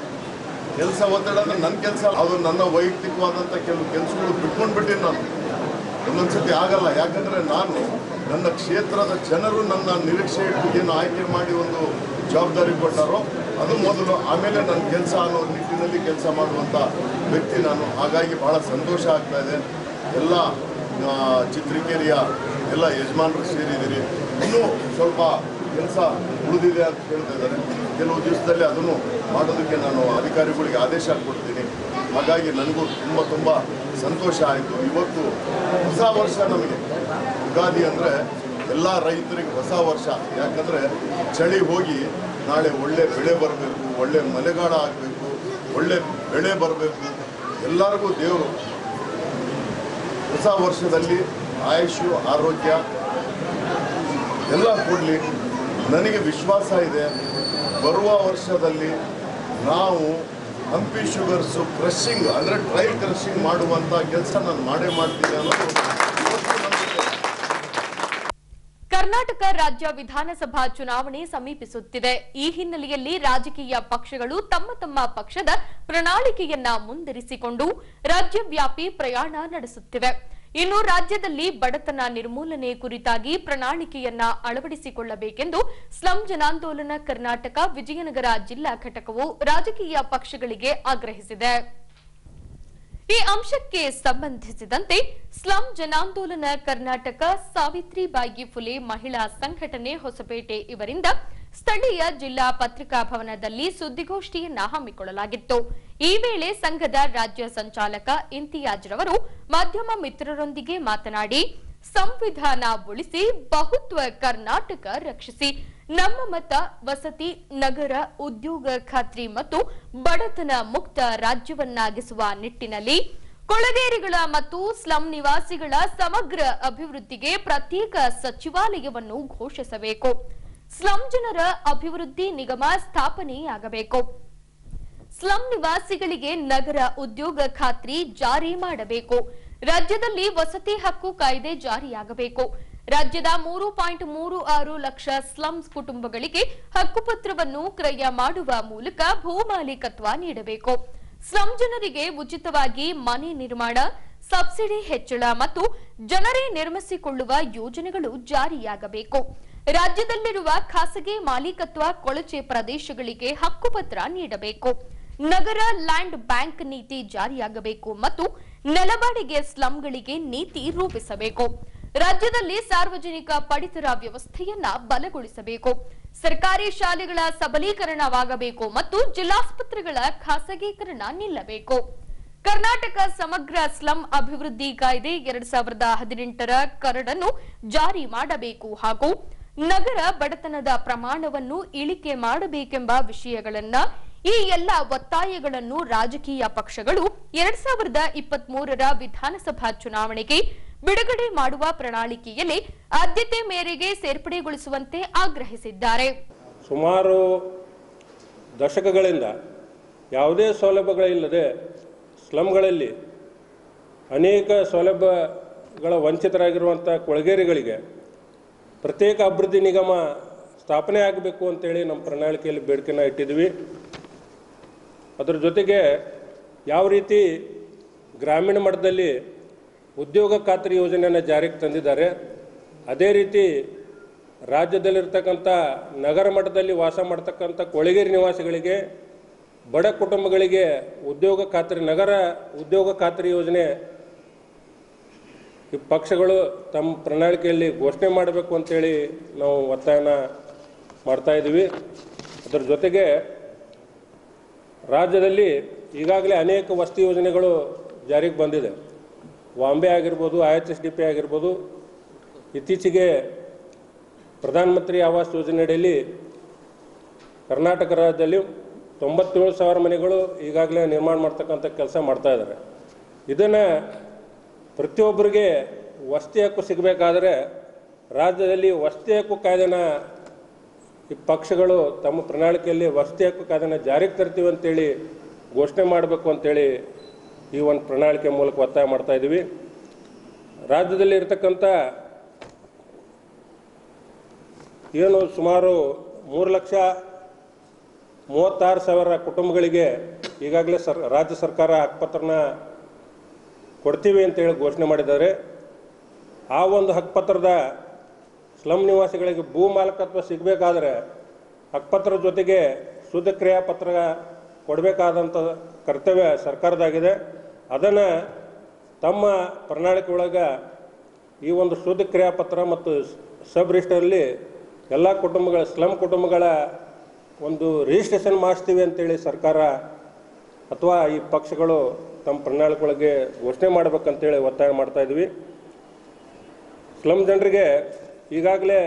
ಕೆಲಸ ಒತ್ತಡ ಅಂದ್ರೆ ನನ್ನ ಕೆಲಸ ಅದು ನನ್ನ ವೈಯಕ್ತಿಕವಾದಂಥ ಕೆಲವು ಕೆಲಸಗಳು ಬಿಟ್ಕೊಂಡ್ಬಿಟ್ಟಿನಿ ನಾನು ಒಂದೊಂದ್ಸತಿ ಆಗಲ್ಲ ಯಾಕಂದರೆ ನಾನು ನನ್ನ ಕ್ಷೇತ್ರದ ಜನರು ನನ್ನ ನಿರೀಕ್ಷೆ ಇಟ್ಟು ಏನು ಆಯ್ಕೆ ಮಾಡಿ ಒಂದು ಜವಾಬ್ದಾರಿ ಕೊಟ್ಟಾರೋ ಅದು ಮೊದಲು ಆಮೇಲೆ ನನ್ನ ಕೆಲಸ ಅನ್ನೋ ನಿಟ್ಟಿನಲ್ಲಿ ಕೆಲಸ ಮಾಡುವಂಥ ವ್ಯಕ್ತಿ ನಾನು ಹಾಗಾಗಿ ಭಾಳ ಸಂತೋಷ ಆಗ್ತಾ ಇದೆ ಎಲ್ಲ ಆ, ಚಿತ್ರಿಕೇರಿಯ ಎಲ್ಲ ಯಜಮಾನರು ಸೇರಿದ್ದೀರಿ ಇನ್ನೂ ಸ್ವಲ್ಪ ಕೆಲಸ ಉಳಿದಿದೆ ಅಂತ ಹೇಳ್ತಾ ಇದ್ದಾರೆ ಕೆಲವು ದಿವಸದಲ್ಲಿ ಅದನ್ನು ಮಾಡೋದಕ್ಕೆ ನಾನು ಅಧಿಕಾರಿಗಳಿಗೆ ಆದೇಶ ಕೊಡ್ತೀನಿ ಹಾಗಾಗಿ ನನಗೂ ತುಂಬ ತುಂಬ ಸಂತೋಷ ಆಯಿತು ಇವತ್ತು ಹೊಸ ವರ್ಷ ನಮಗೆ ಯುಗಾದಿ ಅಂದರೆ ಎಲ್ಲ ರೈತರಿಗೆ ಹೊಸ ವರ್ಷ ಯಾಕಂದರೆ ಚಳಿ ಹೋಗಿ ನಾಳೆ ಒಳ್ಳೆ ಬೆಳೆ ಬರಬೇಕು ಒಳ್ಳೆ ಮಳೆಗಾಲ ಆಗಬೇಕು ಒಳ್ಳೆ ಬೆಳೆ ಬರಬೇಕು ಎಲ್ಲರಿಗೂ ದೇವರು ಹೊಸ ವರ್ಷದಲ್ಲಿ ಆಯುಷು ಆರೋಗ್ಯ ಎಲ್ಲ ಕೊಡಲಿ ನನಗೆ ವಿಶ್ವಾಸ ಇದೆ ಬರುವ ವರ್ಷದಲ್ಲಿ ನಾವು ಹಂಪಿ ಶುಗರ್ಸು ಕ್ರಷಿಂಗ್ ಅಂದರೆ ಡ್ರೈ ಕ್ರಷಿಂಗ್ ಮಾಡುವಂಥ ಕೆಲಸ ನಾನು ಮಾಡೇ ಮಾಡ್ತೀನಿ ಅನ್ನೋದು ಇವತ್ತು ನಮಗೆ ಕರ್ನಾಟಕ ರಾಜ್ಯ ವಿಧಾನಸಭಾ ಚುನಾವಣೆ ಸಮೀಪಿಸುತ್ತಿದೆ ಈ ಹಿನ್ನೆಲೆಯಲ್ಲಿ ರಾಜಕೀಯ ಪಕ್ಷಗಳು ತಮ್ಮ ತಮ್ಮ ಪಕ್ಷದ ಪ್ರಣಾಳಿಕೆಯನ್ನ ಮುಂದಿರಿಸಿಕೊಂಡು ರಾಜ್ಯವ್ಯಾಪಿ ಪ್ರಯಾಣ ನಡೆಸುತ್ತಿವೆ ಇನ್ನು ರಾಜ್ಯದಲ್ಲಿ ಬಡತನ ನಿರ್ಮೂಲನೆ ಕುರಿತಾಗಿ ಪ್ರಣಾಳಿಕೆಯನ್ನ ಅಳವಡಿಸಿಕೊಳ್ಳಬೇಕೆಂದು ಸ್ಲಂ ಜನಾಂದೋಲನ ಕರ್ನಾಟಕ ವಿಜಯನಗರ ಜಿಲ್ಲಾ ಘಟಕವು ರಾಜಕೀಯ ಪಕ್ಷಗಳಿಗೆ ಆಗ್ರಹಿಸಿದೆ ಈ ಅಂಶಕ್ಕೆ ಸಂಬಂಧಿಸಿದಂತೆ ಸ್ಲಂ ಜನಾಂದೋಲನ ಕರ್ನಾಟಕ ಸಾವಿತ್ರಿಬಾಯಿ ಫುಲೆ ಮಹಿಳಾ ಸಂಘಟನೆ ಹೊಸಪೇಟೆ ಇವರಿಂದ ಸ್ಥಳೀಯ ಜಿಲ್ಲಾ ಪತ್ರಿಕಾ ಭವನದಲ್ಲಿ ಸುದ್ದಿಗೋಷ್ಠಿಯನ್ನ ಹಮ್ಮಿಕೊಳ್ಳಲಾಗಿತ್ತು ಈ ವೇಳೆ ಸಂಘದ ರಾಜ್ಯ ಸಂಚಾಲಕ ಇಂತಿಯಾಜ್ ರವರು ಮಾಧ್ಯಮ ಮಿತ್ರರೊಂದಿಗೆ ಮಾತನಾಡಿ ಸಂವಿಧಾನ ಉಳಿಸಿ ಬಹುತ್ವ ಕರ್ನಾಟಕ ರಕ್ಷಿಸಿ ನಮ್ಮ ಮತ ವಸತಿ ನಗರ ಉದ್ಯೋಗ ಖಾತ್ರಿ ಮತ್ತು ಬಡತನ ಮುಕ್ತ ರಾಜ್ಯವನ್ನಾಗಿಸುವ ನಿಟ್ಟಿನಲ್ಲಿ ಕೊಳಗೇರಿಗಳ ಮತ್ತು ಸ್ಲಂ ನಿವಾಸಿಗಳ ಸಮಗ್ರ ಅಭಿವೃದ್ಧಿಗೆ ಪ್ರತ್ಯೇಕ ಸಚಿವಾಲಯವನ್ನು ಘೋಷಿಸಬೇಕು ಸ್ಲಂ ಜನರ ಅಭಿವೃದ್ಧಿ ನಿಗಮ ಸ್ಥಾಪನೆಯಾಗಬೇಕು ಸ್ಲಂ ನಿವಾಸಿಗಳಿಗೆ ನಗರ ಉದ್ಯೋಗ ಖಾತ್ರಿ ಜಾರಿ ಮಾಡಬೇಕು ರಾಜ್ಯದಲ್ಲಿ ವಸತಿ ಹಕ್ಕು ಕಾಯ್ದೆ ಜಾರಿಯಾಗಬೇಕು ರಾಜ್ಯದ ಮೂರು ಪಾಯಿಂಟ್ ಮೂರು ಆರು ಲಕ್ಷ ಸ್ಲಮ್ಸ್ ಕುಟುಂಬಗಳಿಗೆ ಹಕ್ಕುಪತ್ರವನ್ನು ಕ್ರಯ ಮಾಡುವ ಮೂಲಕ ಭೂಮಾಲೀಕತ್ವ ನೀಡಬೇಕು ಸ್ಲಂ ಜನರಿಗೆ ಉಚಿತವಾಗಿ ಮನೆ ನಿರ್ಮಾಣ ಸಬ್ಸಿಡಿ ಹೆಚ್ಚಳ ಮತ್ತು ಜನರೇ ನಿರ್ಮಿಸಿಕೊಳ್ಳುವ ಯೋಜನೆಗಳು ಜಾರಿಯಾಗಬೇಕು ರಾಜ್ಯದಲ್ಲಿರುವ ಖಾಸಗಿ ಮಾಲೀಕತ್ವ ಕೊಳಚೆ ಪ್ರದೇಶಗಳಿಗೆ ಹಕ್ಕುಪತ್ರ ನೀಡಬೇಕು ನಗರ ಲ್ಯಾಂಡ್ ಬ್ಯಾಂಕ್ ನೀತಿ ಜಾರಿಯಾಗಬೇಕು ಮತ್ತು ನೆಲಬಾಡಿಗೆ ಸ್ಲಂಗಳಿಗೆ ನೀತಿ ರೂಪಿಸಬೇಕು ರಾಜ್ಯದಲ್ಲಿ ಸಾರ್ವಜನಿಕ ಪಡಿತರ ವ್ಯವಸ್ಥೆಯನ್ನ ಬಲಗೊಳಿಸಬೇಕು ಸರ್ಕಾರಿ ಶಾಲೆಗಳ ಸಬಲೀಕರಣವಾಗಬೇಕು ಮತ್ತು ಜಿಲ್ಲಾಸ್ಪತ್ರೆಗಳ ಖಾಸಗೀಕರಣ ನಿಲ್ಲಬೇಕು ಕರ್ನಾಟಕ ಸಮಗ್ರ ಸ್ಲಂ ಅಭಿವೃದ್ಧಿ ಕಾಯ್ದೆ ಎರಡ್ ಸಾವಿರದ ಹದಿನೆಂಟರ ಕರಡನ್ನು ಜಾರಿ ಮಾಡಬೇಕು ಹಾಗೂ ನಗರ ಬಡತನದ ಪ್ರಮಾಣವನ್ನು ಇಳಿಕೆ ಮಾಡಬೇಕೆಂಬ ವಿಷಯಗಳನ್ನ ಈ ಎಲ್ಲ ಒತ್ತಾಯಗಳನ್ನು ರಾಜಕೀಯ ಪಕ್ಷಗಳು ಎರಡ್ ಸಾವಿರದ ಇಪ್ಪತ್ತ್ ಮೂರರ ವಿಧಾನಸಭಾ ಚುನಾವಣೆಗೆ ಬಿಡುಗಡೆ ಮಾಡುವ ಪ್ರಣಾಳಿಕೆಯಲ್ಲಿ ಆದ್ಯತೆ ಮೇರೆಗೆ ಸೇರ್ಪಡೆಗೊಳಿಸುವಂತೆ ಆಗ್ರಹಿಸಿದ್ದಾರೆ ಸುಮಾರು ದಶಕಗಳಿಂದ ಯಾವುದೇ ಸೌಲಭ್ಯಗಳಿಲ್ಲದೆ ಸ್ಲಮ್ಗಳಲ್ಲಿ ಅನೇಕ ಸೌಲಭ್ಯಗಳ ವಂಚಿತರಾಗಿರುವಂಥ ಕೊಳಗೇರಿಗಳಿಗೆ ಪ್ರತ್ಯೇಕ ಅಭಿವೃದ್ಧಿ ನಿಗಮ ಸ್ಥಾಪನೆ ಆಗಬೇಕು ಅಂತೇಳಿ ನಮ್ಮ ಪ್ರಣಾಳಿಕೆಯಲ್ಲಿ ಬೇಡಿಕೆನ ಇಟ್ಟಿದ್ವಿ ಅದರ ಜೊತೆಗೆ ಯಾವ ರೀತಿ ಗ್ರಾಮೀಣ ಮಟ್ಟದಲ್ಲಿ ಉದ್ಯೋಗ ಖಾತ್ರಿ ಯೋಜನೆಯನ್ನು ಜಾರಿಗೆ ತಂದಿದ್ದಾರೆ ಅದೇ ರೀತಿ ರಾಜ್ಯದಲ್ಲಿರ್ತಕ್ಕಂಥ ನಗರ ಮಟ್ಟದಲ್ಲಿ ವಾಸ ಮಾಡ್ತಕ್ಕಂಥ ಕೊಳಗೇರಿ ನಿವಾಸಿಗಳಿಗೆ ಬಡ ಕುಟುಂಬಗಳಿಗೆ ಉದ್ಯೋಗ ಖಾತ್ರಿ ನಗರ ಉದ್ಯೋಗ ಖಾತ್ರಿ ಯೋಜನೆ ಈ ಪಕ್ಷಗಳು ತಮ್ಮ ಪ್ರಣಾಳಿಕೆಯಲ್ಲಿ ಘೋಷಣೆ ಮಾಡಬೇಕು ಅಂತೇಳಿ ನಾವು ಒತ್ತಾಯನ ಮಾಡ್ತಾ ಇದ್ದೀವಿ ಅದರ ಜೊತೆಗೆ ರಾಜ್ಯದಲ್ಲಿ ಈಗಾಗಲೇ ಅನೇಕ ವಸತಿ ಯೋಜನೆಗಳು ಜಾರಿಗೆ ಬಂದಿದೆ ವಾಂಬೆ ಆಗಿರ್ಬೋದು I H S D P ಆಗಿರ್ಬೋದು ಇತ್ತೀಚೆಗೆ ಪ್ರಧಾನಮಂತ್ರಿ ಆವಾಸ್ ಯೋಜನೆಯಡಿಯಲ್ಲಿ ಕರ್ನಾಟಕ ರಾಜ್ಯದಲ್ಲಿ ತೊಂಬತ್ತೇಳು ಸಾವಿರ ಮನೆಗಳು ಈಗಾಗಲೇ ನಿರ್ಮಾಣ ಮಾಡ್ತಕ್ಕಂಥ ಕೆಲಸ ಮಾಡ್ತಾ ಇದ್ದಾರೆ ಇದನ್ನು ಪ್ರತಿಯೊಬ್ಬರಿಗೆ ವಸತಿ ಹಕ್ಕು ಸಿಗಬೇಕಾದ್ರೆ ರಾಜ್ಯದಲ್ಲಿ ವಸತಿ ಹಕ್ಕು ಕಾಯ್ದೆನ ಈ ಪಕ್ಷಗಳು ತಮ್ಮ ಪ್ರಣಾಳಿಕೆಯಲ್ಲಿ ವಸತಿ ಹಕ್ಕು ಕಾಯ್ದೆನ ಜಾರಿಗೆ ತರ್ತೀವಿ ಅಂತೇಳಿ ಘೋಷಣೆ ಮಾಡಬೇಕು ಅಂತೇಳಿ ಈ ಒಂದು ಪ್ರಣಾಳಿಕೆ ಮೂಲಕ ಒತ್ತಾಯ ಮಾಡ್ತಾ ಇದ್ದೀವಿ ರಾಜ್ಯದಲ್ಲಿ ಇರತಕ್ಕಂಥ ಏನು ಸುಮಾರು ಮೂರು ಲಕ್ಷ ಮೂವತ್ತಾರು ಸಾವಿರ ಕುಟುಂಬಗಳಿಗೆ ಈಗಾಗಲೇ ಸರ್ ರಾಜ್ಯ ಸರ್ಕಾರ ಹಕ್ಕುಪತ್ರನ ಕೊಡ್ತೀವಿ ಅಂತೇಳಿ ಘೋಷಣೆ ಮಾಡಿದ್ದಾರೆ ಆ ಒಂದು ಹಕ್ಕುಪತ್ರದ ಸ್ಲಮ್ ನಿವಾಸಿಗಳಿಗೆ ಭೂ ಮಾಲಕತ್ವ ಸಿಗಬೇಕಾದ್ರೆ ಹಕ್ಕುಪತ್ರ ಜೊತೆಗೆ ಶುದ್ಧ ಕ್ರಿಯಾಪತ್ರ ಕೊಡಬೇಕಾದಂಥ ಕರ್ತವ್ಯ ಸರ್ಕಾರದಾಗಿದೆ ಅದನ್ನು ತಮ್ಮ ಪ್ರಣಾಳಿಕೆ ಒಳಗೆ ಈ ಒಂದು ಶುದ್ಧ ಕ್ರಿಯಾಪತ್ರ ಮತ್ತು ಸಬ್ ರಿಜಿಸ್ಟರಲ್ಲಿ ಎಲ್ಲ ಕುಟುಂಬಗಳ ಸ್ಲಮ್ ಕುಟುಂಬಗಳ ಒಂದು ರಿಜಿಸ್ಟ್ರೇಷನ್ ಮಾಡಿಸ್ತೀವಿ ಅಂತೇಳಿ ಸರ್ಕಾರ ಅಥವಾ ಈ ಪಕ್ಷಗಳು ತಮ್ಮ ಪ್ರಣಾಳಿಕೆ ಒಳಗೆ ಘೋಷಣೆ ಮಾಡ್ಬೇಕಂತೇಳಿ ಒತ್ತಾಯ ಮಾಡ್ತಾ ಇದ್ವಿ ಸ್ಲಮ್ ಜನರಿಗೆ ಈಗಾಗಲೇ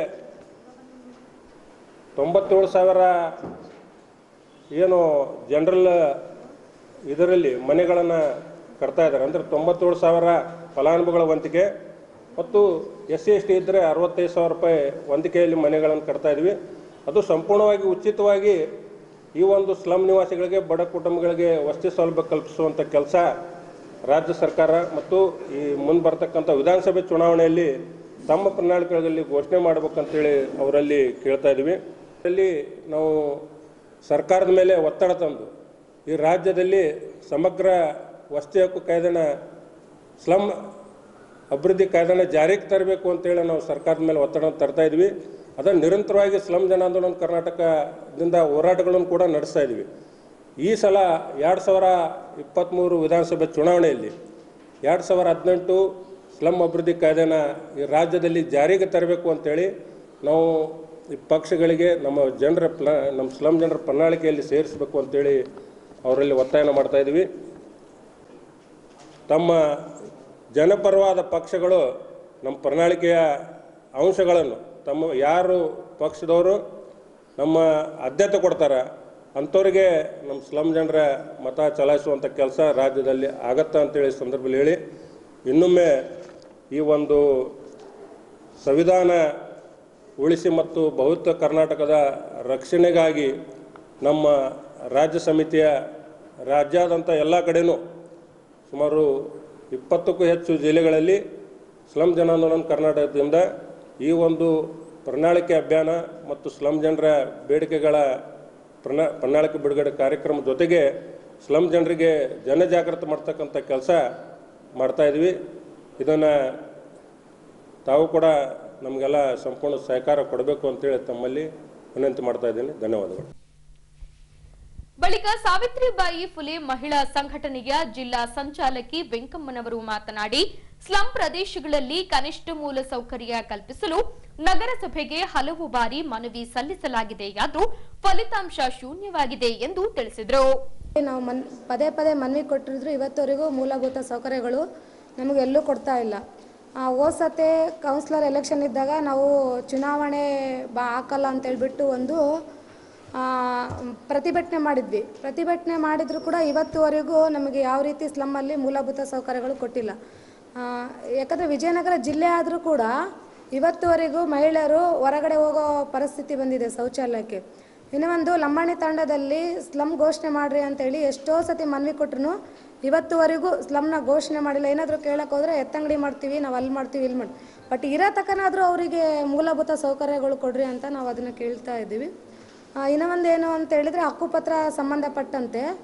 ತೊಂಬತ್ತೇಳು ಸಾವಿರ ಏನು ಜನರಲ್ ಇದರಲ್ಲಿ ಮನೆಗಳನ್ನು ಕಟ್ತಾ ಇದ್ದಾರೆ ಅಂದರೆ ತೊಂಬತ್ತೇಳು ಸಾವಿರ ಫಲಾನುಭವಿಗಳ ವಂತಿಕೆ ಮತ್ತು ಎಸ್ ಸಿ ಎಸ್ ಟಿ ಇದ್ದರೆ ಅರವತ್ತೈದು ಸಾವಿರ ರೂಪಾಯಿ ವಂತಿಕೆಯಲ್ಲಿ ಮನೆಗಳನ್ನು ಕಟ್ತಾ ಇದ್ವಿ ಅದು ಸಂಪೂರ್ಣವಾಗಿ ಉಚಿತವಾಗಿ ಈ ಒಂದು ಸ್ಲಮ್ ನಿವಾಸಿಗಳಿಗೆ ಬಡ ಕುಟುಂಬಗಳಿಗೆ ವಸತಿ ಸೌಲಭ್ಯ ಕಲ್ಪಿಸುವಂಥ ಕೆಲಸ ರಾಜ್ಯ ಸರ್ಕಾರ ಮತ್ತು ಈ ಮುಂದೆ ಬರ್ತಕ್ಕಂಥ ವಿಧಾನಸಭೆ ಚುನಾವಣೆಯಲ್ಲಿ ತಮ್ಮ ಪ್ರಣಾಳಿಕೆಗಳಲ್ಲಿ ಘೋಷಣೆ ಮಾಡ್ಬೇಕಂತೇಳಿ ಅವರಲ್ಲಿ ಕೇಳ್ತಾ ಇದ್ವಿ ಅಲ್ಲಿ ನಾವು ಸರ್ಕಾರದ ಮೇಲೆ ಒತ್ತಡ ತಂದು ಈ ರಾಜ್ಯದಲ್ಲಿ ಸಮಗ್ರ ವಸತಿ ಹಕ್ಕು ಕಾಯ್ದೆನ ಸ್ಲಮ್ ಅಭಿವೃದ್ಧಿ ಕಾಯ್ದೆನ ಜಾರಿಗೆ ತರಬೇಕು ಅಂತೇಳಿ ನಾವು ಸರ್ಕಾರದ ಮೇಲೆ ಒತ್ತಡ ತರ್ತಾ ಇದ್ವಿ ಅದನ್ನು ನಿರಂತರವಾಗಿ ಸ್ಲಮ್ ಜನಾಂದೋಲನ ಕರ್ನಾಟಕದಿಂದ ಹೋರಾಟಗಳನ್ನು ಕೂಡ ನಡೆಸ್ತಾ ಇದ್ವಿ ಈ ಸಲ ಎರಡು ಸಾವಿರ ಇಪ್ಪತ್ತ್ಮೂರು ವಿಧಾನಸಭೆ ಚುನಾವಣೆಯಲ್ಲಿ ಎರಡು ಸಾವಿರ ಹದಿನೆಂಟು ಸ್ಲಮ್ ಅಭಿವೃದ್ಧಿ ಕಾಯ್ದೆನ ಈ ರಾಜ್ಯದಲ್ಲಿ ಜಾರಿಗೆ ತರಬೇಕು ಅಂತೇಳಿ ನಾವು ಈ ಪಕ್ಷಗಳಿಗೆ ನಮ್ಮ ಜನರ ಪ್ಲ ನಮ್ಮ ಸ್ಲಮ್ ಜನರ ಪ್ರಣಾಳಿಕೆಯಲ್ಲಿ ಸೇರಿಸಬೇಕು ಅಂತೇಳಿ ಅವರಲ್ಲಿ ಒತ್ತಾಯನ ಮಾಡ್ತಾ ಇದ್ವಿ ತಮ್ಮ ಜನಪರವಾದ ಪಕ್ಷಗಳು ನಮ್ಮ ಪ್ರಣಾಳಿಕೆಯ ಅಂಶಗಳನ್ನು ತಮ್ಮ ಯಾರು ಪಕ್ಷದವರು ನಮ್ಮ ಆದ್ಯತೆ ಕೊಡ್ತಾರೆ ಅಂಥವ್ರಿಗೆ ನಮ್ಮ ಸ್ಲಮ್ ಜನರ ಮತ ಚಲಾಯಿಸುವಂಥ ಕೆಲಸ ರಾಜ್ಯದಲ್ಲಿ ಆಗತ್ತಾ ಅಂತೇಳಿ ಈ ಸಂದರ್ಭದಲ್ಲಿ ಹೇಳಿ ಇನ್ನೊಮ್ಮೆ ಈ ಒಂದು ಸಂವಿಧಾನ ಉಳಿಸಿ ಮತ್ತು ಬಹುತ್ವ ಕರ್ನಾಟಕದ ರಕ್ಷಣೆಗಾಗಿ ನಮ್ಮ ರಾಜ್ಯ ಸಮಿತಿಯ ರಾಜ್ಯಾದ್ಯಂತ ಎಲ್ಲ ಕಡೆನೂ ಸುಮಾರು ಇಪ್ಪತ್ತಕ್ಕೂ ಹೆಚ್ಚು ಜಿಲ್ಲೆಗಳಲ್ಲಿ ಸ್ಲಮ್ ಜನಾಂದೋಲನ ಕರ್ನಾಟಕದಿಂದ ಈ ಒಂದು ಪ್ರಣಾಳಿಕೆ ಅಭಿಯಾನ ಮತ್ತು ಸ್ಲಮ್ ಜನರ ಬೇಡಿಕೆಗಳ ಪ್ರಣಾ ಪ್ರಣಾಳಿಕೆ ಬಿಡುಗಡೆ ಕಾರ್ಯಕ್ರಮ ಜೊತೆಗೆ ಸ್ಲಮ್ ಜನರಿಗೆ ಜನಜಾಗೃತಿ ಮಾಡ್ತಕ್ಕಂಥ ಕೆಲಸ ಮಾಡ್ತಾ ಇದ್ವಿ ಇದನ್ನು ತಾವು ಕೂಡ ನಮಗೆಲ್ಲ ಸಂಪೂರ್ಣ ಸಹಕಾರ ಕೊಡಬೇಕು ಅಂತೇಳಿ ತಮ್ಮಲ್ಲಿ ವಿನಂತಿ ಮಾಡ್ತಾ ಇದ್ದೀನಿ ಧನ್ಯವಾದಗಳು ಬಳಿಕ ಸಾವಿತ್ರಿಬಾಯಿ ಫುಲೆ ಮಹಿಳಾ ಸಂಘಟನೆಯ ಜಿಲ್ಲಾ ಸಂಚಾಲಕಿ ವೆಂಕಮ್ಮನವರು ಮಾತನಾಡಿ ಸ್ಲಂ ಪ್ರದೇಶಗಳಲ್ಲಿ ಕನಿಷ್ಠ ಮೂಲ ಸೌಕರ್ಯ ಕಲ್ಪಿಸಲು ನಗರಸಭೆಗೆ ಹಲವು ಬಾರಿ ಮನವಿ ಸಲ್ಲಿಸಲಾಗಿದೆಯಾದರೂ ಫಲಿತಾಂಶ ಶೂನ್ಯವಾಗಿದೆ ಎಂದು ತಿಳಿಸಿದರು ನಾವು ಮನ್ ಪದೇ ಪದೇ ಮನವಿ ಕೊಟ್ಟಿದ್ರು ಇವತ್ತವರೆಗೂ ಮೂಲಭೂತ ಸೌಕರ್ಯಗಳು ನಮಗೆ ಎಲ್ಲೂ ಕೊಡ್ತಾ ಇಲ್ಲ ಆ, ಹೋದ್ ಸತೆ ಕೌನ್ಸಿಲರ್ ಎಲೆಕ್ಷನ್ ಇದ್ದಾಗ ನಾವು ಚುನಾವಣೆ ಬಾ ಹಾಕಲ್ಲ ಅಂತ ಹೇಳ್ಬಿಟ್ಟು ಒಂದು ಆ, ಪ್ರತಿಭಟನೆ ಮಾಡಿದ್ವಿ ಪ್ರತಿಭಟನೆ ಮಾಡಿದ್ರು ಕೂಡ ಇವತ್ತುವರೆಗೂ ನಮಗೆ ಯಾವ ರೀತಿ ಸ್ಲಮ್ಮಲ್ಲಿ ಮೂಲಭೂತ ಸೌಕರ್ಯಗಳು ಕೊಟ್ಟಿಲ್ಲ ಆ, ಯಾಕಂದರೆ ವಿಜಯನಗರ ಜಿಲ್ಲೆ ಆದರೂ ಕೂಡ ಇವತ್ತುವರೆಗೂ ಮಹಿಳೆಯರು ಹೊರಗಡೆ ಹೋಗೋ ಪರಿಸ್ಥಿತಿ ಬಂದಿದೆ ಶೌಚಾಲಯಕ್ಕೆ ಇನ್ನು ಒಂದು ಲಂಬಾಣಿ ತಾಂಡದಲ್ಲಿ ಸ್ಲಮ್ ಘೋಷಣೆ ಮಾಡ್ರಿ ಅಂತೇಳಿ ಎಷ್ಟೋ ಸತಿ ಮನವಿ ಕೊಟ್ರು ಇವತ್ತುವರೆಗೂ ಸ್ಲಮ್ನ ಘೋಷಣೆ ಮಾಡಿಲ್ಲ ಏನಾದರೂ ಕೇಳಕ್ಕೆ ಹೋದರೆ ಎತ್ತಂಗಡಿ ಮಾಡ್ತೀವಿ ನಾವು ಅಲ್ಲಿ ಮಾಡ್ತೀವಿ ಇಲ್ಲಿ ಮಾಡಿ ಬಟ್ ಇರೋ ತಕ್ಕನಾದರೂ ಅವರಿಗೆ ಮೂಲಭೂತ ಸೌಕರ್ಯಗಳು ಕೊಡ್ರಿ ಅಂತ ನಾವು ಅದನ್ನು ಕೇಳ್ತಾ ಇದ್ದೀವಿ ಆ, ಇನ್ನೂ ಒಂದು ಏನು ಅಂತ ಹೇಳಿದರೆ ಹಕ್ಕುಪತ್ರ ಸಂಬಂಧಪಟ್ಟಂತೆ